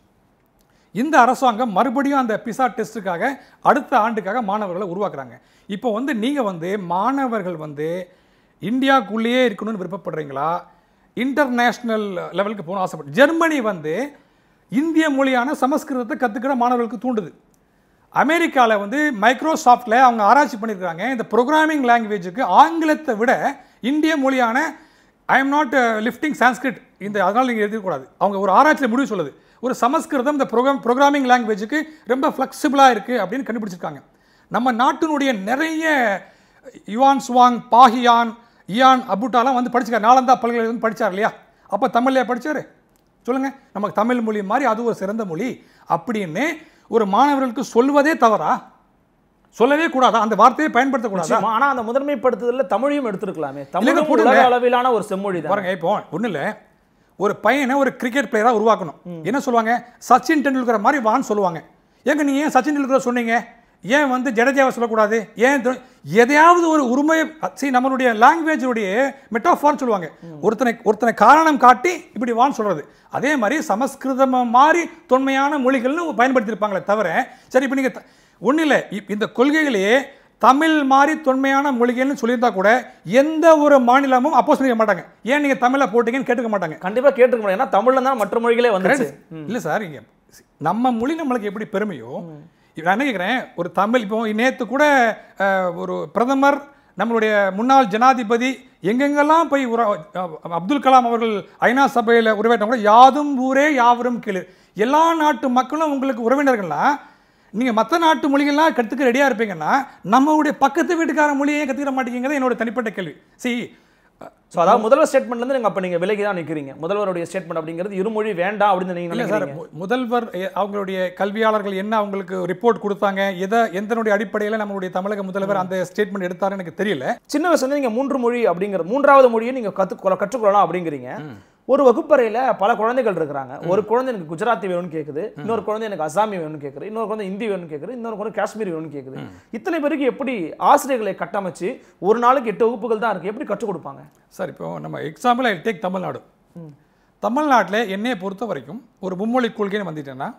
இந்த அரசாங்கம் மறுபடியும் அந்த பிசா டெஸ்ட்டுக்காக அடுத்த ஆண்டுக்காக மாணவர்களை உருவாக்குறாங்க இப்போ வந்து நீங்கள் வந்து மாணவர்கள் வந்து இந்தியாவுக்குள்ளேயே இருக்கணும்னு விருப்பப்படுறீங்களா இன்டர்நேஷ்னல் லெவலுக்கு போகணும் ஆசைப்படு ஜெர்மனி வந்து இந்திய மொழியான சமஸ்கிருதத்தை கற்றுக்கிற மாணவர்களுக்கு தூண்டுது அமெரிக்காவில் வந்து மைக்ரோசாஃப்டில் அவங்க ஆராய்ச்சி பண்ணியிருக்காங்க இந்த ப்ரோக்ராமிங் லாங்குவேஜுக்கு ஆங்கிலத்தை விட இந்திய மொழியான I am not lifting Sanskrit இந்த அதனால் நீங்கள் எழுதிக்கூடாது அவங்க ஒரு ஆராய்ச்சியில் முடிவு சொல்லுது ஒரு சமஸ்கிருதம் இந்த ப்ரோக்ராம் ப்ரோக்ராமிங் லாங்குவேஜுக்கு ரொம்ப ஃப்ளெக்சிபிளாக இருக்குது அப்படின்னு கண்டுபிடிச்சிருக்காங்க நம்ம நாட்டினுடைய நிறைய யுவான் சுவாங் பாஹியான் இயான் அபுட்டாலாம் வந்து படிச்சிருக்காரு நாலந்தா பல்கலைக்கழகம் வந்து படிச்சார் இல்லையா அப்போ தமிழ்லையா படிச்சாரு சொல்லுங்க நமக்கு தமிழ் மொழி மாதிரி அது ஒரு சிறந்த மொழி அப்படின்னு ஒரு மாணவர்களுக்கு சொல்வதே தவறா சொல்லவே கூடாதா அந்த வார்த்தையை பயன்படுத்தக்கூடாதா நிச்சயமா. ஆனா அந்த முதன்மைப்படுத்துதல்ல தமிழையும் எடுத்திருக்கலாமே இல்லைங்க, தமிழும் போடுங்க. உலக அளவிலான ஒரு செம்மொழி தான் பாருங்க இப்போ ஒன்றும் இல்லை ஒரு பையனை ஒரு கிரிக்கெட் பிளேயராக உருவாக்கணும் என்ன சொல்லுவாங்க சச்சின் டெண்டுல்கர் மாதிரி வான்னு சொல்லுவாங்க ஏங்க நீ ஏன் சச்சின் டெண்டுல்கர் சொன்னீங்க ஏன் வந்து ஜடேஜாவை சொல்லக்கூடாது ஏன் தோ- எதையாவது ஒரு உரிமை சரி நம்மளுடைய லாங்குவேஜுடைய மெட்டாஃபார்னு சொல்லுவாங்க ஒருத்தனை ஒருத்தனை காரணம் காட்டி இப்படி வான்னு சொல்றது அதே மாதிரி சமஸ்கிருதம் மாதிரி தொன்மையான மொழிகள்னு பயன்படுத்தியிருப்பாங்களே தவிர சரி இப்போ நீங்கள் ஒன்றும் இல்லை இந்த கொள்கைகளையே தமிழ் மாதிரி தொன்மையான மொழிகள்னு சொல்லியிருந்தா கூட எந்த ஒரு மாநிலமும் அப்போஸ் பண்ணிக்க மாட்டாங்க ஏன் நீங்க தமிழை போட்டீங்கன்னு கேட்டுக்க மாட்டாங்க கண்டிப்பா கேட்டுக்க முடியும் ஏன்னா தமிழ்ல தான் மற்ற மொழிகளே வந்துச்சு இல்ல சார் இங்க நம்ம மொழி நம்மளுக்கு எப்படி பெருமையோ இப்ப நான் என்ன கேட்குறேன் ஒரு தமிழ் இப்போ நேத்து கூட அஹ், ஒரு பிரதமர் நம்மளுடைய முன்னாள் ஜனாதிபதி எங்கெங்கெல்லாம் போய் உர அஹ், அப்துல் கலாம் அவர்கள் ஐநா சபையில் உறவேற்றம் கூட யாதும் ஊரே யாவரும் கேளு எல்லா நாட்டு மக்களும் உங்களுக்கு உறவினர்கள்னா நீங்க மற்ற நாட்டு மொழிகள்லாம் கற்றுக்க ரெடியா இருப்பீங்கன்னா நம்மளுடைய பக்கத்து வீட்டுக்கார மொழியே கற்றுக்கிற மாட்டேங்கிறது என்னோட தனிப்பட்ட கேள்வி சி சோ அதாவது முதல்வர் ஸ்டேட்மெண்ட்ல இருந்து நீங்க அப்ப நீங்க விலகி தான் நிக்கிறீங்க முதல்வருடைய ஸ்டேட்மெண்ட் அப்படிங்கிறது இருமொழி வேண்டாம் அப்படின்னு நீங்க இல்ல சார் நினைக்கிறீங்க மு- முதல்வர் எ- அவங்களுடைய கல்வியாளர்கள் என்ன அவங்களுக்கு ரிப்போர்ட் கொடுத்தாங்க எதை எந்தனுடைய அடிப்படையில் நம்மளுடைய தமிழக முதல்வர் அந்த ஸ்டேட்மெண்ட் எடுத்தாருன்னு எனக்கு தெரியல சின்ன வயசுல இருந்து நீங்க மூன்று மொழி அப்படிங்கிற மூன்றாவது மொழியை நீங்க கத்து கற்றுக்கொள்ளலாம் அப்படிங்கிறீங்க ஒரு வகுப்பறையில பல குழந்தைகள் இருக்கிறாங்க ஒரு குழந்தை எனக்கு குஜராத்தி வேணும்னு கேக்குது இன்னொரு குழந்தை எனக்கு அசாமி வேணும்னு கேக்குது இன்னொரு குழந்தை ஹிந்தி வேணும்னு கேக்குது இன்னொரு குழந்தை காஷ்மீரி வேணும்னு கேக்குது இத்தனை பேருக்கு எப்படி ஆசிரியர்களை கட்டமைச்சு ஒரு நாளுக்கு எட்டு வகுப்புகள் தான் இருக்கு எப்படி கற்றுக் கொடுப்பாங்க சார் இப்போ நம்ம எக்ஸாம்பிள் ஐ டேக் தமிழ்நாடு தமிழ்நாட்டில் என்னையை பொறுத்த வரைக்கும் ஒரு மும்மொழி கொள்கைன்னு வந்துட்டேன்னா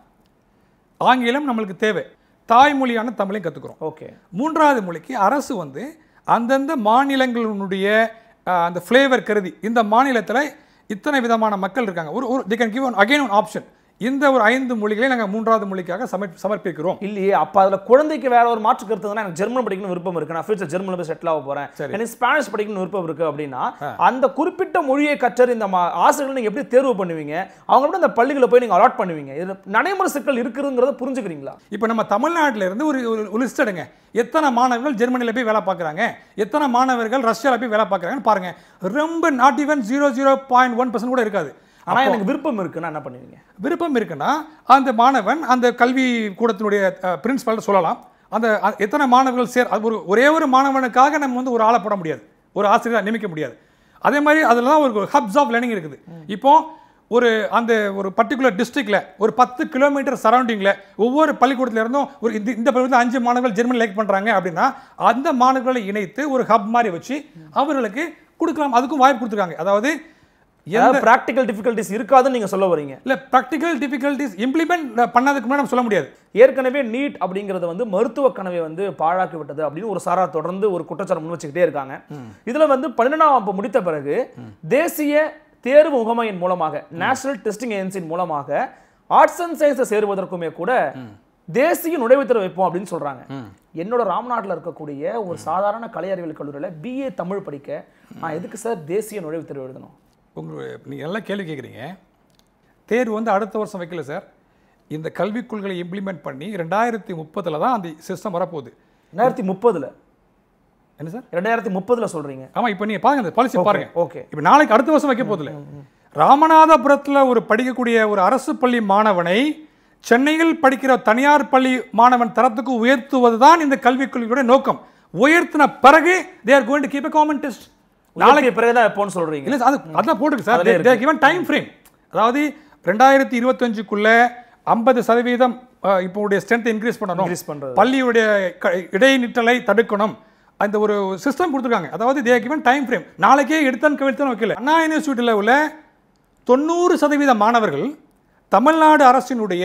ஆங்கிலம் நம்மளுக்கு தேவை தாய்மொழியான தமிழையும் கற்றுக்குறோம் ஓகே மூன்றாவது மொழிக்கு அரசு வந்து அந்தந்த மாநிலங்களினுடைய அஹ், அந்த ஃப்ளேவர் கருதி இந்த மாநிலத்தில் இத்தனை விதமான மக்கள் இருக்காங்க ஒரு ஒரு they can give again one option இந்த ஒரு ஐந்து மொழிகளை நாங்கள் மூன்றாவது மொழிக்காக சமர்ப்பி சமர்ப்பிக்கிறோம் இல்லையே அப்ப அதுல குழந்தைக்கு வேற ஒரு மாற்று கருத்து இருந்தா எனக்கு ஜெர்மன் படிக்கணும் விருப்பம் இருக்கு நான் ஃபியூச்சர் ஜெர்மன்ல போய் செட்டில் ஆக போறேன் சரி. எனக்கு ஸ்பானிஷ் படிக்கணும் விருப்பம் இருக்கு அப்படின்னா அந்த குறிப்பிட்ட மொழியை கற்றறிந்த இந்த மா- ஆசிரியர்கள் நீங்க எப்படி தேர்வு பண்ணுவீங்க அவங்க எப்படி அந்த பள்ளிகளை போய் நீங்க அலாட் பண்ணுவீங்க இதுல நடைமுறை சிக்கல் இருக்குதுங்கிறத புரிஞ்சுக்கிறீங்களா இப்போ நம்ம தமிழ்நாட்டில் இருந்து ஒரு ஒரு ஒரு லிஸ்ட் எடுங்க எத்தனை மாணவர்கள் ஜெர்மனியில் போய் வேலை பார்க்குறாங்க எத்தனை மாணவர்கள் ரஷ்யாவில் போய் வேலை பார்க்குறாங்கன்னு பாருங்க ரொம்ப not even zero zero point one percent கூட இருக்காது ஆனா எனக்கு விருப்பம் இருக்குன்னா என்ன பண்ணுவீங்க விருப்பம் இருக்குன்னா அந்த மாணவன் அந்த கல்வி கூடத்தினுடைய பிரின்சிபல் சொல்லலாம் அந்த அ- எத்தனை மாணவர்கள் சேர் அது ஒரு ஒரே ஒரு மாணவனுக்காக நம்ம வந்து ஒரு ஆளை போட முடியாது ஒரு ஆசிரியரை நியமிக்க முடியாது அதே மாதிரி அதில் தான் ஒரு ஹப்ஸ் ஆஃப் லேர்னிங் இருக்குது இப்போ ஒரு அந்த ஒரு பர்டிகுலர் டிஸ்ட்ரிக்ட்ல ஒரு பத்து கிலோமீட்டர் சரௌண்டிங்கில் ஒவ்வொரு பள்ளிக்கூடத்துல இருந்தும் ஒரு இந்த இந்த பள்ளிக்கூடத்தில் அஞ்சு மாணவர்கள் ஜெர்மன் லைக் பண்ணுறாங்க அப்படின்னா அந்த மாணவர்களை இணைத்து ஒரு ஹப் மாதிரி வச்சு அவர்களுக்கு கொடுக்கலாம் அதுக்கும் வாய்ப்பு கொடுத்துருக்காங்க அதாவது எந்த பிராக்டிகல் டிஃபிகல்டிஸ் இருக்காதுன்னு நீங்க சொல்ல வரீங்க இல்ல ப்ராக்டிக்கல் டிஃபிகல்டிஸ் இம்ப்ளிமெண்ட் பண்ணதுக்கு முன்னாடி நம்ம சொல்ல முடியாது ஏற்கனவே நீட் அப்படிங்கறது வந்து மருத்துவ கனவை வந்து பாழாக்கி விட்டது அப்படின்னு ஒரு சாரா தொடர்ந்து ஒரு குற்றச்சாட்டு முன் வச்சுக்கிட்டே இருக்காங்க இதுல வந்து பன்னிரெண்டாம் வகுப்பு முடித்த பிறகு தேசிய தேர்வு முகமையின் மூலமாக நேஷனல் டெஸ்டிங் ஏஜென்சியின் மூலமாக ஆர்ட்ஸ் அண்ட் சயின்ஸை சேருவதற்குமே கூட தேசிய நுழைவுத்தேர்வு வைப்போம் அப்படின்னு சொல்றாங்க என்னோட ராம்நாட்டில் இருக்கக்கூடிய ஒரு சாதாரண கலை அறிவியல் கல்லூரியில் பிஏ தமிழ் படிக்க நான் எதுக்கு சார் தேசிய நுழைவுத்தேர்வு எழுதணும் உங்க நீங்கள் எல்லாம் கேள்வி கேட்குறீங்க தேர்வு வந்து அடுத்த வருஷம் வைக்கல சார் இந்த கல்விக் கொள்கையை இம்ப்ளிமெண்ட் பண்ணி ரெண்டாயிரத்தி முப்பதில் தான் அந்த சிஸ்டம் வரப்போகுது ரெண்டாயிரத்தி முப்பதுல என்ன சார் ரெண்டாயிரத்தி முப்பதுல சொல்றீங்க ஆமா இப்போ நீங்க பாருங்க அந்த பாலிசி பாருங்க ஓகே இப்போ நாளைக்கு அடுத்த வருஷம் வைக்க போதில்ல ராமநாதபுரத்தில் ஒரு படிக்கக்கூடிய ஒரு அரசு பள்ளி மாணவனை சென்னையில் படிக்கிற தனியார் பள்ளி மாணவன் தரத்துக்கு உயர்த்துவது தான் இந்த கல்விக் கொள்கையோட நோக்கம் உயர்த்தின பிறகு they are going to keep a common test நாளைக்கு பிறகுதான் எப்போன்னு சொல்றீங்க இல்ல சார், அது அதான் போட்டுருக்கு சார் அதிலே தே கிவன் டைம் ஃப்ரேம் அதாவது ரெண்டாயிரத்தி இருபத்தஞ்சுக்குள்ள ஐம்பது சதவீதம் அஹ், இப்போ உடைய ஸ்ட்ரென்த் இன்க்ரீஸ் பண்ணணும் Increase பண்றது. பள்ளியுடைய க- இடைநிற்றலை தடுக்கணும் அந்த ஒரு சிஸ்டம் கொடுத்துருக்காங்க அதாவது தே கிவன் டைம் ஃப்ரேம் நாளைக்கே எடுத்தான் கவிழ்த்தான் வைக்கல அண்ணா யூனிவர்சிட்டியில் உள்ள தொண்ணூறு சதவீத மாணவர்கள் தமிழ்நாடு அரசினுடைய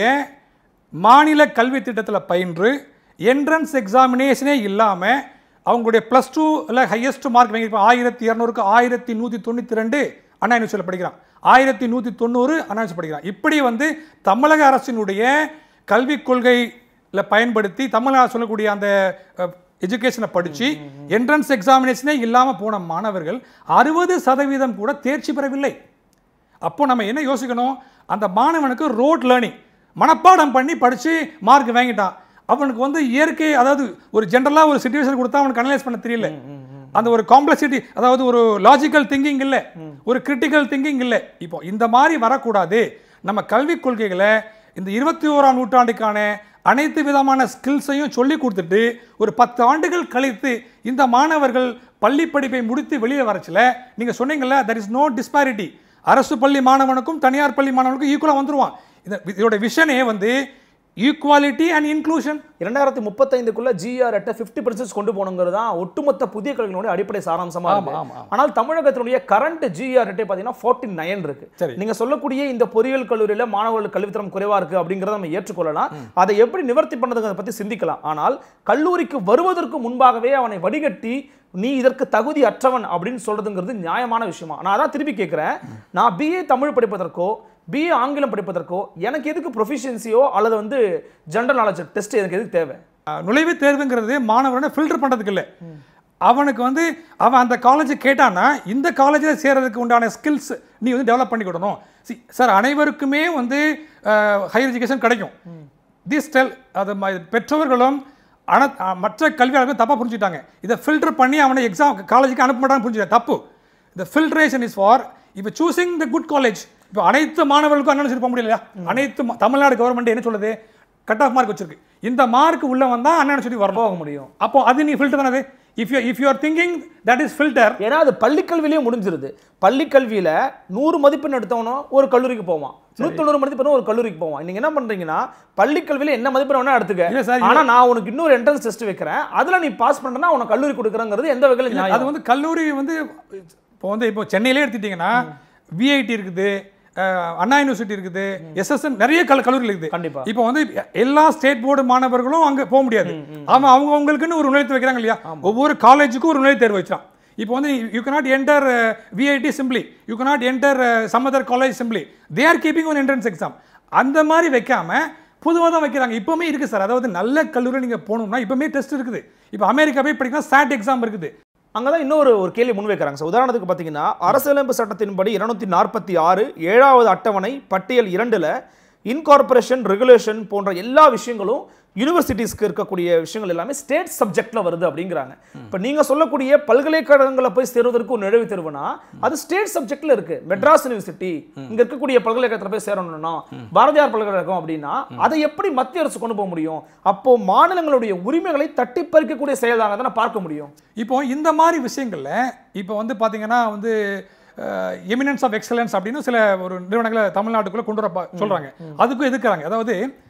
மாநில கல்வி திட்டத்தில் பயின்று என்ட்ரன்ஸ் எக்ஸாமினேஷனே இல்லாமல் அவங்களுடைய ப்ளஸ் டூவில் ஹையஸ்ட் மார்க் வாங்கியிருப்பாங்க ஆயிரத்தி இரநூறுக்கு ஆயிரத்தி நூற்றி தொண்ணூற்றி ரெண்டு அண்ணா யூனிவர்சிட்டியில் படிக்கிறான் ஆயிரத்தி நூற்றி தொண்ணூறு அண்ணா யூனிவர்சிட்டி படிக்கிறான் இப்படி வந்து தமிழக அரசினுடைய கல்விக் கொள்கையில் பயன்படுத்தி தமிழக சொல்லக்கூடிய அந்த எஜுகேஷனை படித்து என்ட்ரன்ஸ் எக்ஸாமினேஷனே இல்லாமல் போன மாணவர்கள் அறுபது சதவீதம் கூட தேர்ச்சி பெறவில்லை அப்போ நம்ம என்ன யோசிக்கணும் அந்த மாணவனுக்கு ரோட் லேர்னிங் மனப்பாடம் பண்ணி படித்து மார்க் வாங்கிட்டான் அவனுக்கு வந்து இயற்கை அதாவது ஒரு ஜென்ரலாக ஒரு சுச்சுவேஷன் கொடுத்தா அவனுக்கு அனலைஸ் பண்ண தெரியல அந்த ஒரு காம்ப்ளெக்சிட்டி அதாவது ஒரு லாஜிக்கல் திங்கிங் இல்லை ஒரு கிரிட்டிக்கல் திங்கிங் இல்லை இப்போ இந்த மாதிரி வரக்கூடாது நம்ம கல்விக் கொள்கைகளை இந்த இருபத்தி ஓராம் நூற்றாண்டுக்கான அனைத்து விதமான ஸ்கில்ஸையும் சொல்லி கொடுத்துட்டு ஒரு பத்து ஆண்டுகள் கழித்து இந்த மாணவர்கள் பள்ளி படிப்பை முடித்து வெளியே வரச்சில நீங்க சொன்னீங்கல்ல தர் இஸ் நோ டிஸ்பாரிட்டி அரசு பள்ளி மாணவனுக்கும் தனியார் பள்ளி மாணவனுக்கும் ஈக்குவலாக வந்துருவான் இந்த இதோட விஷனே வந்து ஈக்குவாலிட்டி அண்ட் இன்க்ளூஷன் இரண்டாயிரத்தி முப்பத்தைந்துக்குள்ள ஜிஆர் அட்டை ஃபிஃப்டி பர்சன்ட் கொண்டு போகணுங்கிறது தான் ஒட்டுமொத்த புதிய கல்வியினுடைய அடிப்படை சாராம்சமா ஆமா, இருக்கு ஆமா, ஆமா. ஆனால் தமிழகத்தினுடைய கரண்ட் ஜிஆர் அட்டை பார்த்தீங்கன்னா ஃபார்ட்டி நைன் இருக்கு சரி. நீங்க சொல்லக்கூடிய இந்த பொறியியல் கல்லூரியில மாணவர்கள் கல்வித்தரம் குறைவா இருக்கு அப்படிங்கறத நம்ம ஏற்றுக்கொள்ளலாம் அதை எப்படி நிவர்த்தி பண்ணதுங்கிறத பத்தி சிந்திக்கலாம் ஆனால் கல்லூரிக்கு வருவதற்கு முன்பாகவே அவனை வடிகட்டி நீ இதற்கு தகுதி அற்றவன் அப்படின்னு சொல்றதுங்கிறது நியாயமான விஷயமா நான் அதான் திருப்பி கேட்கிறேன் நான் பிஏ தமிழ் படிப்பதற்கோ பிஏ ஆங்கிலம் படிப்பதற்கோ எனக்கு எதுக்கு ப்ரொஃபிஷியன்சியோ அல்லது வந்து ஜென்ரல் நாலேஜ் டெஸ்ட் எனக்கு எதுக்கு தேவை நுழைவுத் தேர்வுங்கிறது மாணவனை ஃபில்டர் பண்ணுறதுக்கு இல்லை அவனுக்கு வந்து அவன் அந்த காலேஜ் கேட்டான்னா இந்த காலேஜில் சேர்றதுக்கு உண்டான ஸ்கில்ஸ் நீ வந்து டெவலப் பண்ணி கொடுக்கணும் See, சார் அனைவருக்குமே வந்து ஹையர் எஜுகேஷன் கிடைக்கும் திஸ் டெல் அது ம- பெற்றவர்களும் அன அ- மற்ற கல்வியாளர்கள் தப்பாக புரிஞ்சுட்டாங்க இதை ஃபில்டர் பண்ணி அவனை எக்ஸாம் காலேஜுக்கு அனுப்ப மாட்டான்னு புரிஞ்சுட்டாங்க தப்பு இந்த ஃபில்ட்ரேஷன் இஸ் ஃபார் இப்போ சூசிங் த குட் காலேஜ் இப்போ அனைத்து மாணவர்களுக்கும் அண்ணன் போக முடியலையா அனைத்து ம- தமிழ்நாடு கவர்மெண்ட் என்ன சொல்லுது கட் ஆஃப் மார்க் வச்சிருக்கு இந்த மார்க் உள்ள வந்தா அண்ணன் சொல்லி வரணும் போக முடியும் அப்போ அது நீ ஃபில்டர் தானே if you if you are thinking that is filter ஏன்னா அது பள்ளிக்கல்வியிலே முடிஞ்சிருது பள்ளிக்கல்வியில நூறு மதிப்பெண் எடுத்தவனும் ஒரு கல்லூரிக்கு போவான் நூத்தி தொண்ணூறு மதிப்பெண்ணும் ஒரு கல்லூரிக்கு போவான் நீங்க என்ன பண்றீங்கன்னா பள்ளிக்கல்வியில என்ன மதிப்பெண் வேணா இல்ல எடுத்துக்க சார், ஆனா நான் உனக்கு இன்னொரு என்ட்ரன்ஸ் டெஸ்ட் வைக்கிறேன் அதுல நீ பாஸ் பண்ணனா உனக்கு கல்லூரி கொடுக்குறங்கிறது எந்த வகையில அது நியாயம் வந்து கல்லூரி வந்து இப்போ வந்து இப்போ சென்னையிலே எடுத்துட்டீங்கன்னா விஐடி இருக்குது அஹ், அண்ணா யூனிவர்சிட்டி இருக்குது எஸ்எஸ்என் நிறைய கல் கல்லூரிகள் இருக்குது கண்டிப்பா. இப்போ வந்து எல்லா ஸ்டேட் போர்டு மாணவர்களும் அங்க போக முடியாது ஆமா அவங்க அவங்களுக்குன்னு ஒரு நுழைத்து வைக்கிறாங்க இல்லையா ஒவ்வொரு காலேஜுக்கும் ஒரு நுழைவுத் தேர்வு வச்சான் இப்போ வந்து you cannot enter VIT simply you cannot enter some other college simply they are keeping one entrance exam அந்த மாதிரி வைக்காம பொதுவாக தான் வைக்கிறாங்க இப்போவுமே இருக்குது சார் அதாவது நல்ல கல்லூரி நீங்கள் போகணும்னா இப்போவுமே டெஸ்ட் இருக்குது இப்போ அமெரிக்கா போய் படிக்கலாம் சாட் எக்ஸாம் இருக்குது அங்கதான் இன்னொரு ஒரு கேள்வி முன்வைக்கிறாங்க சார் உதாரணத்துக்கு பார்த்தீங்கன்னா அரசியலமைப்பு சட்டத்தின்படி இருநூத்தி நாற்பத்தி ஆறு ஏழாவது அட்டவணை பட்டியல் இரண்டுல இன்கார்பரேஷன் ரெகுலேஷன் போன்ற எல்லா விஷயங்களும் யூனிவர்சிட்டிஸ்க்கு இருக்கக்கூடிய விஷயங்கள் எல்லாமே ஸ்டேட் சப்ஜெக்ட்ல வருது அப்படிங்கிறாங்க இப்போ நீங்க சொல்லக்கூடிய பல்கலைக்கழகங்களை போய் சேருவதற்கு ஒரு நுழைவுத் தேர்வுனா அது ஸ்டேட் சப்ஜெக்ட்ல இருக்கு மெட்ராஸ் யூனிவர்சிட்டி இங்க இருக்கக்கூடிய பல்கலைக்கழகத்துல போய் சேரணும்னா பாரதியார் பல்கலைக்கழகம் அப்படின்னா அதை எப்படி மத்திய அரசு கொண்டு போக முடியும் அப்போ மாநிலங்களுடைய உரிமைகளை தட்டி பறிக்கக்கூடிய செயலாக தானே பார்க்க முடியும் இப்போ இந்த மாதிரி விஷயங்கள்ல இப்போ வந்து பாத்தீங்கன்னா வந்து எமினன்ஸ் ஆஃப் எக்ஸலன்ஸ் அப்படின்னு சில ஒரு நிறுவனங்களை தமிழ்நாட்டுக்குள்ள கொண்டு வர பா- சொல்றாங்க அதுக்கும் எதுக்குறாங்க அதாவது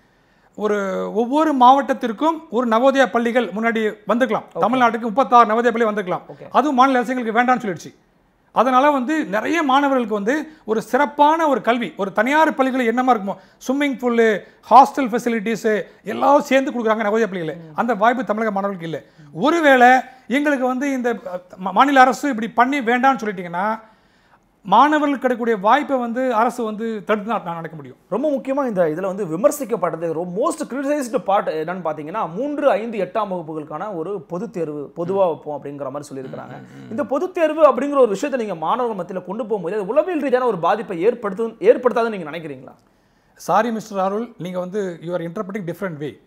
ஒரு ஒவ்வொரு மாவட்டத்திற்கும் ஒரு நவோதயா பள்ளிகள் முன்னாடி வந்துக்கலாம் தமிழ்நாட்டுக்கு முப்பத்தாறு நவோதயா பள்ளி வந்துக்கலாம் அதுவும் மாநில அரசுகளுக்கு வேண்டாம்னு சொல்லிடுச்சு அதனால வந்து நிறைய மாணவர்களுக்கு வந்து ஒரு சிறப்பான ஒரு கல்வி ஒரு தனியார் பள்ளிகள் என்னமா இருக்குமோ ஸ்விம்மிங் பூலு ஹாஸ்டல் ஃபெசிலிட்டிஸு எல்லாம் சேர்ந்து கொடுக்குறாங்க நவோதயா பள்ளிகள் அந்த வாய்ப்பு தமிழக மாணவர்களுக்கு இல்லை ஒருவேளை எங்களுக்கு வந்து இந்த அஹ், மா- மாநில அரசு இப்படி பண்ணி வேண்டாம்னு சொல்லிட்டீங்கன்னா மாணவர்களுக்கு கிடைக்கக்கூடிய வாய்ப்பை வந்து அரசு வந்து தடுத்து தான் நான் நடக்க முடியும் ரொம்ப முக்கியமாக இந்த இதில் வந்து விமர்சிக்கப்பட்டது ரொம்ப மோஸ்ட் கிரிட்டிசைஸ்டு பார்ட் என்னன்னு பார்த்தீங்கன்னா மூன்று ஐந்து எட்டாம் வகுப்புகளுக்கான ஒரு பொதுத் தேர்வு பொதுவாக வைப்போம் அப்படிங்கிற மாதிரி சொல்லியிருக்கிறாங்க இந்த பொதுத் தேர்வு அப்படிங்கிற ஒரு விஷயத்தை நீங்கள் மாணவர்கள் மத்தியில் கொண்டு போகும்போது அது உளவியல் ரீதியான ஒரு பாதிப்பை ஏற்படுத்தும் ஏற்படுத்தாதுன்னு நீங்கள் நினைக்கிறீங்களா சாரி மிஸ்டர் அருள் நீங்கள் வந்து you're interpreting different way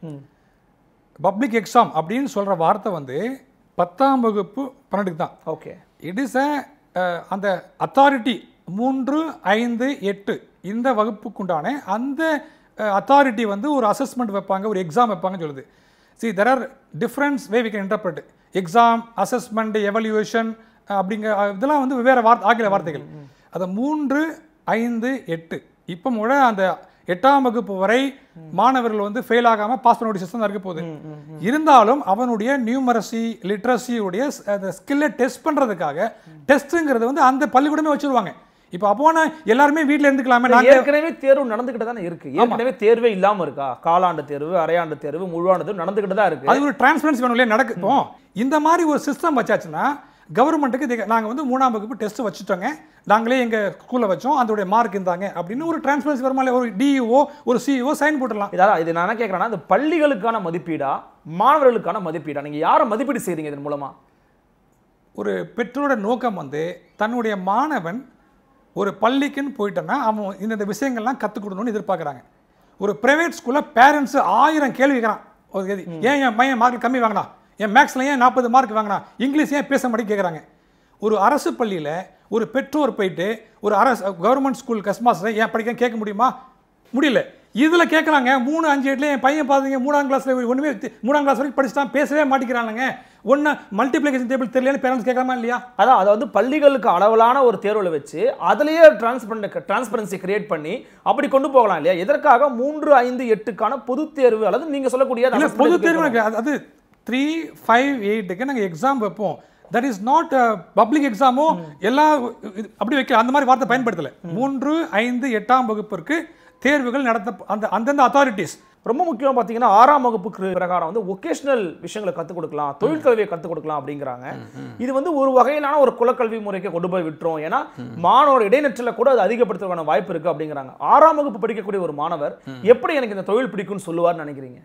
public exam அப்படின்னு சொல்கிற வார்த்தை வந்து பத்தாம் வகுப்பு பன்னெண்டுக்கு தான் ஓகே இட் இஸ் அ அந்த அத்தாரிட்டி மூன்று ஐந்து எட்டு இந்த வகுப்புக்குண்டான அந்த அத்தாரிட்டி வந்து ஒரு அசஸ்மெண்ட் வைப்பாங்க ஒரு எக்ஸாம் வைப்பாங்கன்னு சொல்லுது see there are different way we can interpret exam assessment evaluation அப்படிங்கிற அஹ், இதெல்லாம் வந்து வெவ்வேறு வார்த்தை ஆங்கில வார்த்தைகள் அது மூன்று ஐந்து எட்டு இப்போ கூட அந்த எட்டாம் வகுப்பு வரை மாணவர்கள் வந்து ஃபெயில் ஆகாம பாஸ் பண்ணக்கூடிய சிஸ்டம் இருக்க போகுது இருந்தாலும் அவனுடைய நியூமரசி லிட்ரஸியுடைய அந்த ஸ்கில்லை டெஸ்ட் பண்றதுக்காக டெஸ்ட்டுங்கிறது வந்து அந்த பள்ளிக்கூடமே வச்சிருவாங்க இப்போ அப்போனா எல்லாருமே வீட்ல இருந்துக்கலாமே நாங்க ஏற்கனவே தேர்வு நடந்துகிட்டு தானே இருக்கு ஏற்கனவே தேர்வே இல்லாம இருக்கா காலாண்டு தேர்வு அரையாண்டு தேர்வு முழுவாண்டு தேர்வு நடந்துகிட்டு தான் இருக்கு அது ஒரு டிரான்ஸ்பரன்சி வேணும் இல்லையா நடக்கு இப்போ இந்த மாதிரி ஒரு சிஸ்டம் வச்சாச்சுன்னா கவர்மெண்ட்டுக்கு நாங்கள் வந்து மூணாம் வகுப்பு டெஸ்ட் வச்சுட்டோங்க நாங்களே எங்கள் ஸ்கூலில் வச்சோம் அதோடைய மார்க் இருந்தாங்க அப்படின்னு ஒரு டிரான்ஸ்பரன்சி வருமா இல்லையா? ஒரு டிஇஓ ஒரு சிஇஓ சைன் போட்டுடலாம் இதான் இது நான் என்ன கேட்குறேன்னா இந்த பள்ளிகளுக்கான மதிப்பீடா மாணவர்களுக்கான மதிப்பீடா நீங்க யாரை மதிப்பீடு செய்றீங்க இதன் மூலமா ஒரு பெற்றோரோட நோக்கம் வந்து தன்னுடைய மாணவன் ஒரு பள்ளிக்குன்னு போயிட்டோன்னா அவன் இந்த இந்த விஷயங்கள்லாம் கற்றுக் கொடுக்கணும்னு எதிர்பார்க்குறாங்க ஒரு பிரைவேட் ஸ்கூலில் பேரண்ட்ஸ் ஆயிரம் கேள்வி கேட்குறான் ஒரு கேள்வி. ஏன் என் பையன் மார்க் கம்மி வாங்கினா என் மேக்ஸில் ஏன் நாற்பது மார்க் வாங்கினா இங்கிலீஷ் ஏன் பேச மாட்டேங்க கேட்குறாங்க ஒரு அரசு பள்ளியில் ஒரு பெற்றோர் போயிட்டு ஒரு அரசு கவர்மெண்ட் ஸ்கூல் கஸ்மாஸில் ஏன் படிக்க கேட்க முடியுமா முடியல இதில் கேட்குறாங்க மூணு அஞ்சு எட்டுல என் பையன் பார்த்தீங்க மூணாம் கிளாஸில் ஒன்றுமே தெ- மூணாம் கிளாஸ் வரைக்கும் படிச்சுட்டான் பேசவே மாட்டேங்கிறானுங்க ஒன்று மல்டிப்ளிகேஷன் டேபிள் தெரியலன்னு பேரண்ட்ஸ் கேட்கலாமா இல்லையா அதான் அதை வந்து பள்ளிகளுக்கு அளவிலான ஒரு தேர்வுல வச்சு அதுலயே டிரான்ஸ்பரண்ட் டிரான்ஸ்பரன்சி கிரியேட் பண்ணி அப்படி கொண்டு போகலாம் இல்லையா எதற்காக மூன்று ஐந்து எட்டுக்கான பொது தேர்வு அல்லது நீங்க சொல்லக்கூடிய அந்த இல்ல assessment பொது க்கு தேர்வு கேட்கணும். எனக்கு அது- அது த்ரீ ஃபைவ் எயிட்டுக்கு நாங்கள் எக்ஸாம் வைப்போம் தட் இஸ் நாட் பப்ளிக் எக்ஸாமும் எல்லா இது- அப்படி வைக்கல அந்த மாதிரி வார்த்தை பயன்படுத்தல மூன்று ஐந்து எட்டாம் வகுப்பிற்கு தேர்வுகள் நடத்த அந்த அந்தந்த அத்தாரிட்டிஸ் ரொம்ப முக்கியமா பார்த்தீங்கன்னா ஆறாம் வகுப்புக்கு பிரகாரம் வந்து ஒகேஷனல் விஷயங்களை கற்றுக் கொடுக்கலாம் தொழில் கல்வியை கற்றுக் கொடுக்கலாம் அப்படிங்கிறாங்க இது வந்து ஒரு வகையிலான ஒரு குலக்கல்வி முறைக்கு கொண்டு போய் விட்டுரும் ஏன்னா மாணவர் இடைநிற்றல கூட அது அதிகப்படுத்துவதற்கான வாய்ப்பு இருக்கு அப்படிங்கிறாங்க ஆறாம் வகுப்பு படிக்கக்கூடிய ஒரு மாணவர் எப்படி எனக்கு இந்த தொழில் பிடிக்கும்னு சொல்லுவார்னு நினைக்கிறீங்க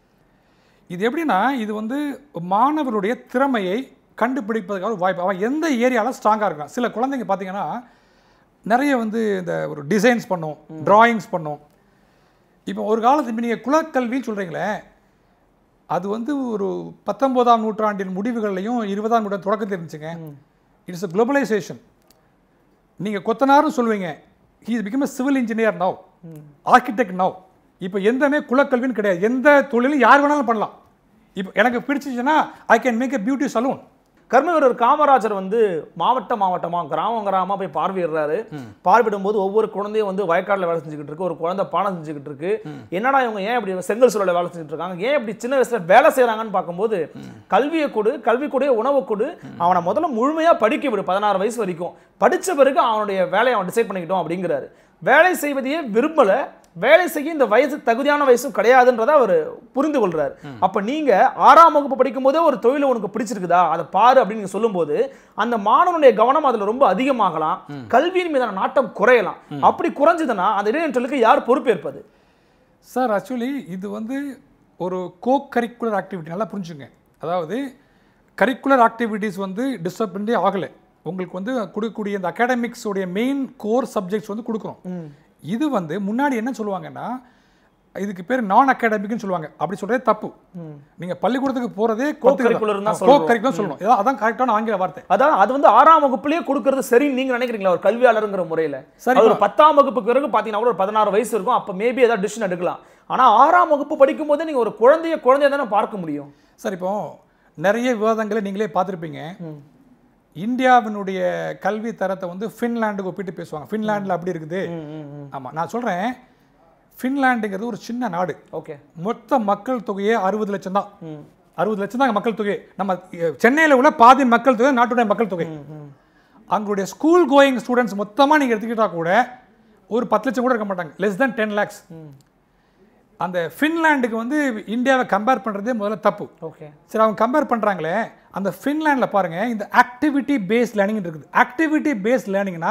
இது எப்படின்னா இது வந்து மாணவருடைய திறமையை கண்டுபிடிப்பதற்கான ஒரு வாய்ப்பு அவன் எந்த ஏரியாவில் ஸ்ட்ராங்காக இருக்கான் சில குழந்தைங்க பார்த்தீங்கன்னா நிறைய வந்து இந்த ஒரு டிசைன்ஸ் பண்ணும் டிராயிங்ஸ் பண்ணும் இப்போ ஒரு காலத்து இப்போ நீங்கள் குலக்கல்வின்னு சொல்கிறீங்களே அது வந்து ஒரு பத்தொன்பதாம் நூற்றாண்டின் முடிவுகள்லையும் இருபதாம் நூற்றாண்டு தொடக்கத்தில் இருந்துச்சுங்க இட்ஸ் அ குளோபலைசேஷன் நீங்கள் கொத்தனாரும் சொல்லுவீங்க he is become civil engineer now architect now இப்போ எந்தமே குலக்கல்வின்னு கிடையாது எந்த தொழிலும் யார் வேணாலும் பண்ணலாம் இப்போ எனக்கு பிடிச்சிச்சுன்னா I can make a beauty salon கர்ம வீரர் காமராஜர் வந்து மாவட்ட மாவட்டமா கிராமம் கிராமமா போய் பார்வையிடுறாரு பார்வையிடும் போது ஒவ்வொரு குழந்தையும் வந்து வயக்காடுல வேலை செஞ்சுக்கிட்டு இருக்கு ஒரு குழந்தை பாடம் செஞ்சுக்கிட்டு இருக்கு என்னடா இவங்க ஏன் இப்படி செங்கல் சூழல வேலை செஞ்சுட்டு இருக்காங்க ஏன் இப்படி சின்ன வயசுல வேலை செய்றாங்கன்னு பார்க்கும்போது கல்வியை கொடு கல்வி கொடு உணவு கொடு அவனை முதல்ல முழுமையா படிக்க விடு பதினாறு வயசு வரைக்கும் படிச்ச பிறகு அவனுடைய வேலையை அவன் டிசைட் பண்ணிக்கிட்டோம் அப்படிங்கிறாரு வேலை செய்வதையே விரும்பல வேலை செய்ய இந்த வயசு தகுதியான வயசும் கிடையாதுன்றதை அவர் புரிந்து கொள்றாரு அப்ப நீங்க ஆறாம் வகுப்பு படிக்கும் போதே ஒரு தொழில் உனக்கு பிடிச்சிருக்குதா அதை பாரு அப்படின்னு நீங்க சொல்லும்போது அந்த மாணவனுடைய கவனம் அதுல ரொம்ப அதிகமாகலாம் கல்வியின் மீதான நாட்டம் குறையலாம் அப்படி குறைஞ்சதுன்னா அந்த இடைநிற்றலுக்கு யார் பொறுப்பேற்பது சார் ஆக்சுவலி இது வந்து ஒரு கோ கரிக்குலர் ஆக்டிவிட்டி நல்லா புரிஞ்சுங்க அதாவது கரிக்குலர் ஆக்டிவிட்டீஸ் வந்து டிஸ்டர்ப் பண்ணி ஆகலை உங்களுக்கு வந்து கொடுக்கக்கூடிய இந்த அகாடமிக்ஸ் உடைய மெயின் கோர் சப்ஜெக்ட்ஸ் வந்து கொடுக்குறோம் இது வந்து முன்னாடி என்ன சொல்லுவாங்கன்னா இதுக்கு பேர் நான் அகாடமிக்னு சொல்லுவாங்க அப்படி சொல்றதே தப்பு நீங்க பள்ளிக்கூடத்துக்கு போறதே Co-curricular தான் கோ சொல்றோம். கரிக்குலர் சொல்லணும் இதான் அதான் கரெக்டான ஆங்கில வார்த்தை அதான் அது வந்து ஆறாம் வகுப்புலயே கொடுக்கறது சரின்னு நீங்க நினைக்கிறீங்களா ஒரு கல்வியாளருங்கிற முறையில சரி, அது ஒரு பத்தாம் வகுப்புக்கு பிறகு பாத்தீங்கன்னா கூட ஒரு பதினாறு வயசு இருக்கும் அப்ப மேபி ஏதாவது டிசிஷன் எடுக்கலாம் ஆனா ஆறாம் வகுப்பு படிக்கும் போதே நீங்க ஒரு குழந்தைய குழந்தைய தானே பார்க்க முடியும் சார் இப்போ நிறைய விவாதங்களை நீங்களே பார்த்துருப்பீங்க இந்தியாவினுடைய கல்வி தரத்தை வந்து ஃபின்லாண்டுக்கு ஒப்பிட்டு பேசுவாங்க ஃபின்லாண்டில் அப்படி இருக்குது ஆமா நான் சொல்றேன் ஃபின்லாண்டுங்கிறது ஒரு சின்ன நாடு ஓகே மொத்த மக்கள் தொகையே அறுபது லட்சம் தான் அறுபது லட்சம் தான் மக்கள் தொகை நம்ம அஹ், சென்னையில உள்ள பாதி மக்கள் தொகை நாட்டுடைய மக்கள் தொகை அங்களுடைய ஸ்கூல் கோயிங் ஸ்டூடெண்ட்ஸ் மொத்தமா நீங்க எடுத்துக்கிட்டா கூட ஒரு பத்து லட்சம் கூட இருக்க மாட்டாங்க லெஸ் than டென் லேக்ஸ் அந்த ஃபின்லாண்டுக்கு வந்து இந்தியாவை கம்பேர் பண்றதே முதல்ல தப்பு ஓகே சரி அவங்க கம்பேர் பண்றாங்களே அந்த ஃபின்லாண்டில் பாருங்க இந்த ஆக்டிவிட்டி பேஸ்ட் லேர்னிங் இருக்குது ஆக்டிவிட்டி பேஸ்ட் லேர்னிங்னா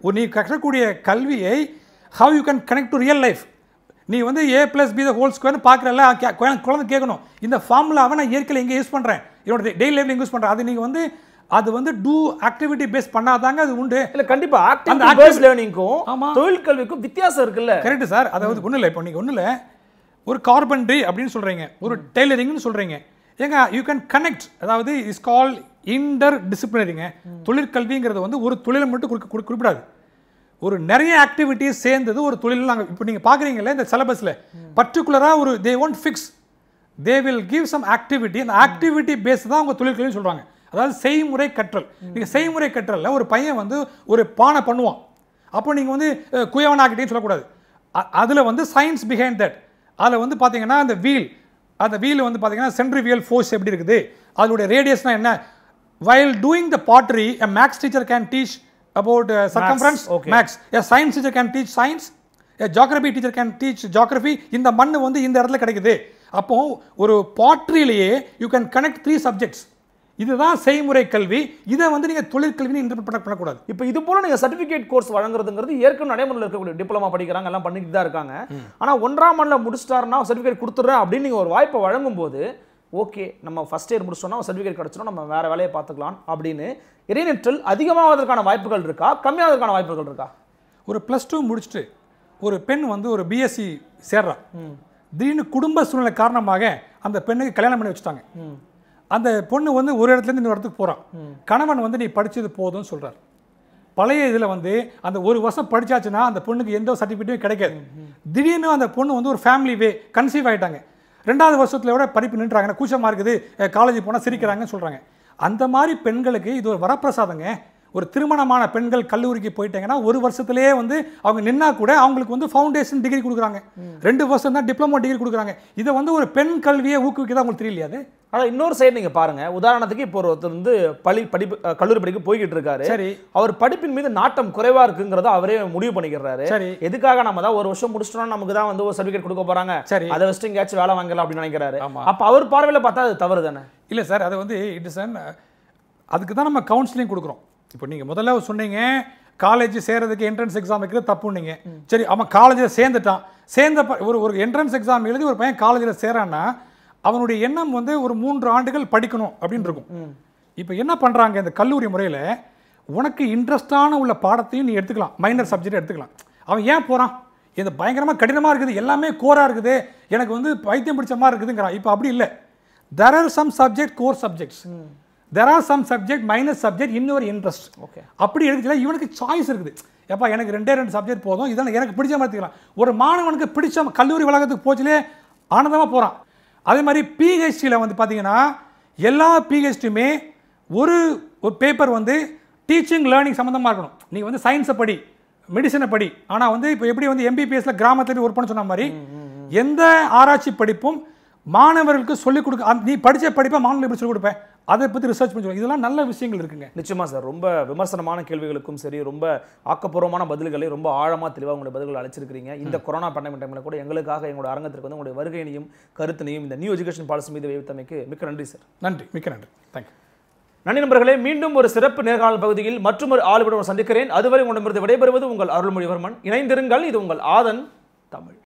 ஒரு நீ கற்றக்கூடிய கல்வியை how you can connect to real life நீ வந்து A plus B the whole ஸ்கொயர்னு பார்க்குறல குழந்தை கேட்கணும் இந்த ஃபார்முலாவை நான் இயற்கையில் எங்கே யூஸ் பண்ணுறேன் என்னோட டெய்லி லைஃப்ல யூஸ் பண்ணுறேன் அது நீங்கள் வந்து அது வந்து டூ ஆக்டிவிட்டி பேஸ் பண்ணாதாங்க அது உண்டு இல்ல கண்டிப்பா அந்த ஆக்டிவிட்டி activity- பேஸ்ட் லேர்னிங்க்கும் ஆமா. தொழில் கல்விக்கும் வித்தியாசம் இருக்குல்ல கரெக்ட் சார் அதாவது ஒன்றும் இல்லை இப்போ நீங்கள் ஒன்றும் இல்லை ஒரு கார்பன்ட்ரி அப்படின்னு சொல்கிறீங்க ஒரு டெய்லரிங்னு சொல்கிறீங்க ஏங்க யூ கேன் கனெக்ட் அதாவது இஸ் கால் இன்டர் டிசிப்ளினரிங்க தொழிற்கல்விங்கிறது வந்து ஒரு தொழிலை மட்டும் குறிக்க குறி- குறிப்பிடாது ஒரு நிறைய ஆக்டிவிட்டிஸ் சேர்ந்தது ஒரு தொழில் நாங்கள் இப்போ நீங்கள் பார்க்குறீங்கல்ல இந்த சிலபஸில் பர்டிகுலராக ஒரு they won't fix they will give some activity அந்த ஆக்டிவிட்டி பேஸ் தான் அவங்க தொழிற்கல்வின்னு சொல்கிறாங்க அதாவது செய்முறை கற்றல் நீங்கள் செய்முறை கற்றலில் ஒரு பையன் வந்து ஒரு பானை பண்ணுவான் அப்போ நீங்கள் வந்து அஹ், குயவன் ஆக்கிட்டேன்னு சொல்லக்கூடாது அதில் வந்து சயின்ஸ் பிஹைண்ட் தட் அதில் வந்து பார்த்தீங்கன்னா அந்த வீல் அந்த வீல் வந்து பார்த்தீங்கன்னா சென்ட்ரிவியல் ஃபோர்ஸ் எப்படி இருக்குது அதனுடைய ரேடியஸ்னா என்ன while doing the pottery a max teacher can teach about uh, circumference okay. max a science teacher can teach science a geography teacher can teach geography இந்த மண் வந்து இந்த இடத்துல கிடைக்குது அப்போ ஒரு பாட்ரியிலேயே you can connect three subjects இதுதான் செய்முறை கல்வி இதை வந்து நீங்கள் தொழிற்கல்வின்னு இன்டர்பிரட் பண்ண பண்ணக்கூடாது இப்போ இது போல நீங்க சர்டிபிகேட் கோர்ஸ் வழங்குறதுங்கிறது ஏற்கனவே நடைமுறையில் இருக்கக்கூடிய டிப்ளமா படிக்கிறாங்க எல்லாம் பண்ணிட்டு தான் இருக்காங்க ஆனா ஒன்றாம் ஆண்டுல முடிச்சிட்டாருன்னா சர்டிபிகேட் கொடுத்துட்றேன் அப்படின்னு நீங்க ஒரு வாய்ப்பை வழங்கும் போது ஓகே நம்ம ஃபர்ஸ்ட் இயர் முடிச்சோம்னா சர்டிபிகேட் கிடைச்சிடும் நம்ம வேற வேலையை பார்த்துக்கலாம் அப்படின்னு இடைநிற்றல் அதிகமாவதற்கான வாய்ப்புகள் இருக்கா கம்மியாவதற்கான வாய்ப்புகள் இருக்கா ஒரு ப்ளஸ் டூ முடிச்சுட்டு ஒரு பெண் வந்து ஒரு பிஎஸ்சி சேர்றா திடீர்னு குடும்ப சூழ்நிலை காரணமாக அந்த பெண்ணுக்கு கல்யாணம் பண்ணி வச்சுட்டாங்க அந்த பொண்ணு வந்து ஒரு இடத்துல இருந்து இன்னொரு இடத்துக்கு போறான் கணவன் வந்து நீ படிச்சது போதும்னு சொல்றார் பழைய இதில் வந்து அந்த ஒரு வருஷம் படிச்சாச்சுன்னா அந்த பொண்ணுக்கு எந்த சர்டிஃபிகேட்டும் கிடைக்காது திடீர்னு அந்த பொண்ணு வந்து ஒரு ஃபேமிலி வே கன்சீவ் ஆயிட்டாங்க ரெண்டாவது வருஷத்துல விட படிப்பு நின்றாங்க கூச்சமாக இருக்குது காலேஜ் போனால் சிரிக்கிறாங்கன்னு சொல்கிறாங்க அந்த மாதிரி பெண்களுக்கு இது ஒரு வரப்பிரசாதங்க ஒரு திருமணமான பெண்கள் கல்லூரிக்கு போயிட்டாங்கன்னா ஒரு வருஷத்துலேயே வந்து அவங்க நின்னா கூட அவங்களுக்கு வந்து ஃபவுண்டேஷன் டிகிரி கொடுக்குறாங்க ரெண்டு வருஷம் தான் டிப்ளமோ டிகிரி கொடுக்குறாங்க இதை வந்து ஒரு பெண் கல்வியை ஊக்குவிக்கதான் உங்களுக்கு தெரியலையா அது ஆனா இன்னொரு சைடு நீங்க பாருங்க உதாரணத்துக்கு இப்போ ஒருத்தர் வந்து பள்ளி படிப்பு அஹ், கல்லூரி படிக்க போய்கிட்டு இருக்காரு சரி அவர் படிப்பின் மீது நாட்டம் குறைவா இருக்குங்கிறத அவரே முடிவு பண்ணிக்கிறாரு சரி எதுக்காக நம்ம தான் ஒரு வருஷம் முடிச்சிட்டோம் நமக்கு தான் வந்து ஒரு சர்டிஃபிகேட் கொடுக்க போறாங்க சரி அதை வச்சுட்டு எங்கேயாச்சும் வேலை வாங்கலாம் அப்படின்னு நினைக்கிறாரு ஆமா. அப்ப அவர் பார்வையில பார்த்தா அது தவறு தானே இல்லை சார் அது வந்து இட் இஸ் அன் அதுக்கு தான் நம்ம கவுன்சிலிங் கொடுக்குறோம் இப்போ நீங்கள் முதல்ல சொன்னீங்க காலேஜ் சேர்றதுக்கு என்ட்ரன்ஸ் எக்ஸாம் வைக்கிறது தப்புன்னீங்க சரி அவன் காலேஜில் சேர்ந்துட்டான் சேர்ந்த ப- ஒரு ஒரு என்ட்ரன்ஸ் எக்ஸாம் எழுதி ஒரு பையன் காலேஜில் சேரான்னா அவனுடைய எண்ணம் வந்து ஒரு மூன்று ஆண்டுகள் படிக்கணும் அப்படின்னு இருக்கும் இப்போ என்ன பண்ணுறாங்க இந்த கல்லூரி முறையில் உனக்கு இன்ட்ரெஸ்டான உள்ள பாடத்தையும் நீ எடுத்துக்கலாம் மைனர் சப்ஜெக்ட் எடுத்துக்கலாம் அவன் ஏன் போகிறான் இது பயங்கரமாக கடினமாக இருக்குது எல்லாமே கோராக இருக்குது எனக்கு வந்து பைத்தியம் பிடிச்ச மாதிரி இருக்குதுங்கிறான் இப்போ அப்படி இல்லை there are some subject core subjects there are some subject minus subject இன்னொரு இன்ட்ரெஸ்ட் ஓகே அப்படி எடுக்கல இவனுக்கு சாய்ஸ் இருக்குது எப்பா எனக்கு ரெண்டே ரெண்டு சப்ஜெக்ட் போதும் இதான் எனக்கு பிடிச்ச மாதிரி எடுத்துக்கலாம் ஒரு மாணவனுக்கு பிடிச்ச கல்லூரி வளாகத்துக்கு போச்சுலே ஆனந்தமாக போகிறான் அதே மாதிரி பிஹெச்டியில் வந்து பார்த்தீங்கன்னா எல்லா பிஹெச்டியுமே ஒரு ஒரு பேப்பர் வந்து டீச்சிங் லேர்னிங் சம்மந்தமாக இருக்கணும் நீங்கள் வந்து சயின்ஸை படி மெடிசனை படி ஆனால் வந்து இப்போ எப்படி வந்து எம்பிபிஎஸ்ல கிராமத்துல போய் ஒர்க் பண்ண சொன்ன மாதிரி எந்த ஆராய்ச்சி படிப்பும் மாணவர்களுக்கு சொல்லிக் கொடுக்க அந்த- நீ படிச்ச படிப்பை மாணவர்களுக்கு எப்படி சொல்லிக் கொடுப்பேன் அதை பற்றி ரிசர்ச் பண்ணி சொல்லுவாங்க. இதெல்லாம் நல்ல விஷயங்கள் இருக்குங்க நிச்சயமா சார் ரொம்ப விமர்சனமான கேள்விகளுக்கும் சரி ரொம்ப ஆக்கப்பூர்வமான பதில்களை ரொம்ப ஆழமா தெளிவாக உங்களுடைய பதில்கள் அழைச்சிருக்கிறீங்க இந்த கொரோனா பேண்டமிக் டைமில் கூட எங்களுக்காக எங்களுடைய அரங்கத்திற்கு வந்து உங்களுடைய வருகையினையும் கருத்தினையும் இந்த நியூ எஜுகேஷன் பாலிசி மீது வைத்தமைக்கு மிக்க நன்றி சார் நன்றி மிக்க நன்றி தேங்க்யூ நன்றி நண்பர்களே மீண்டும் ஒரு சிறப்பு நேர்காணல் பகுதியில் மற்றொரு ஆளுடன் சந்திக்கிறேன் அதுவரை உங்களிடமிருந்து விடைபெறுவது உங்கள் அருள்மொழிவர்மன் இணைந்திருங்கள் இது உங்கள் ஆதன் தமிழ்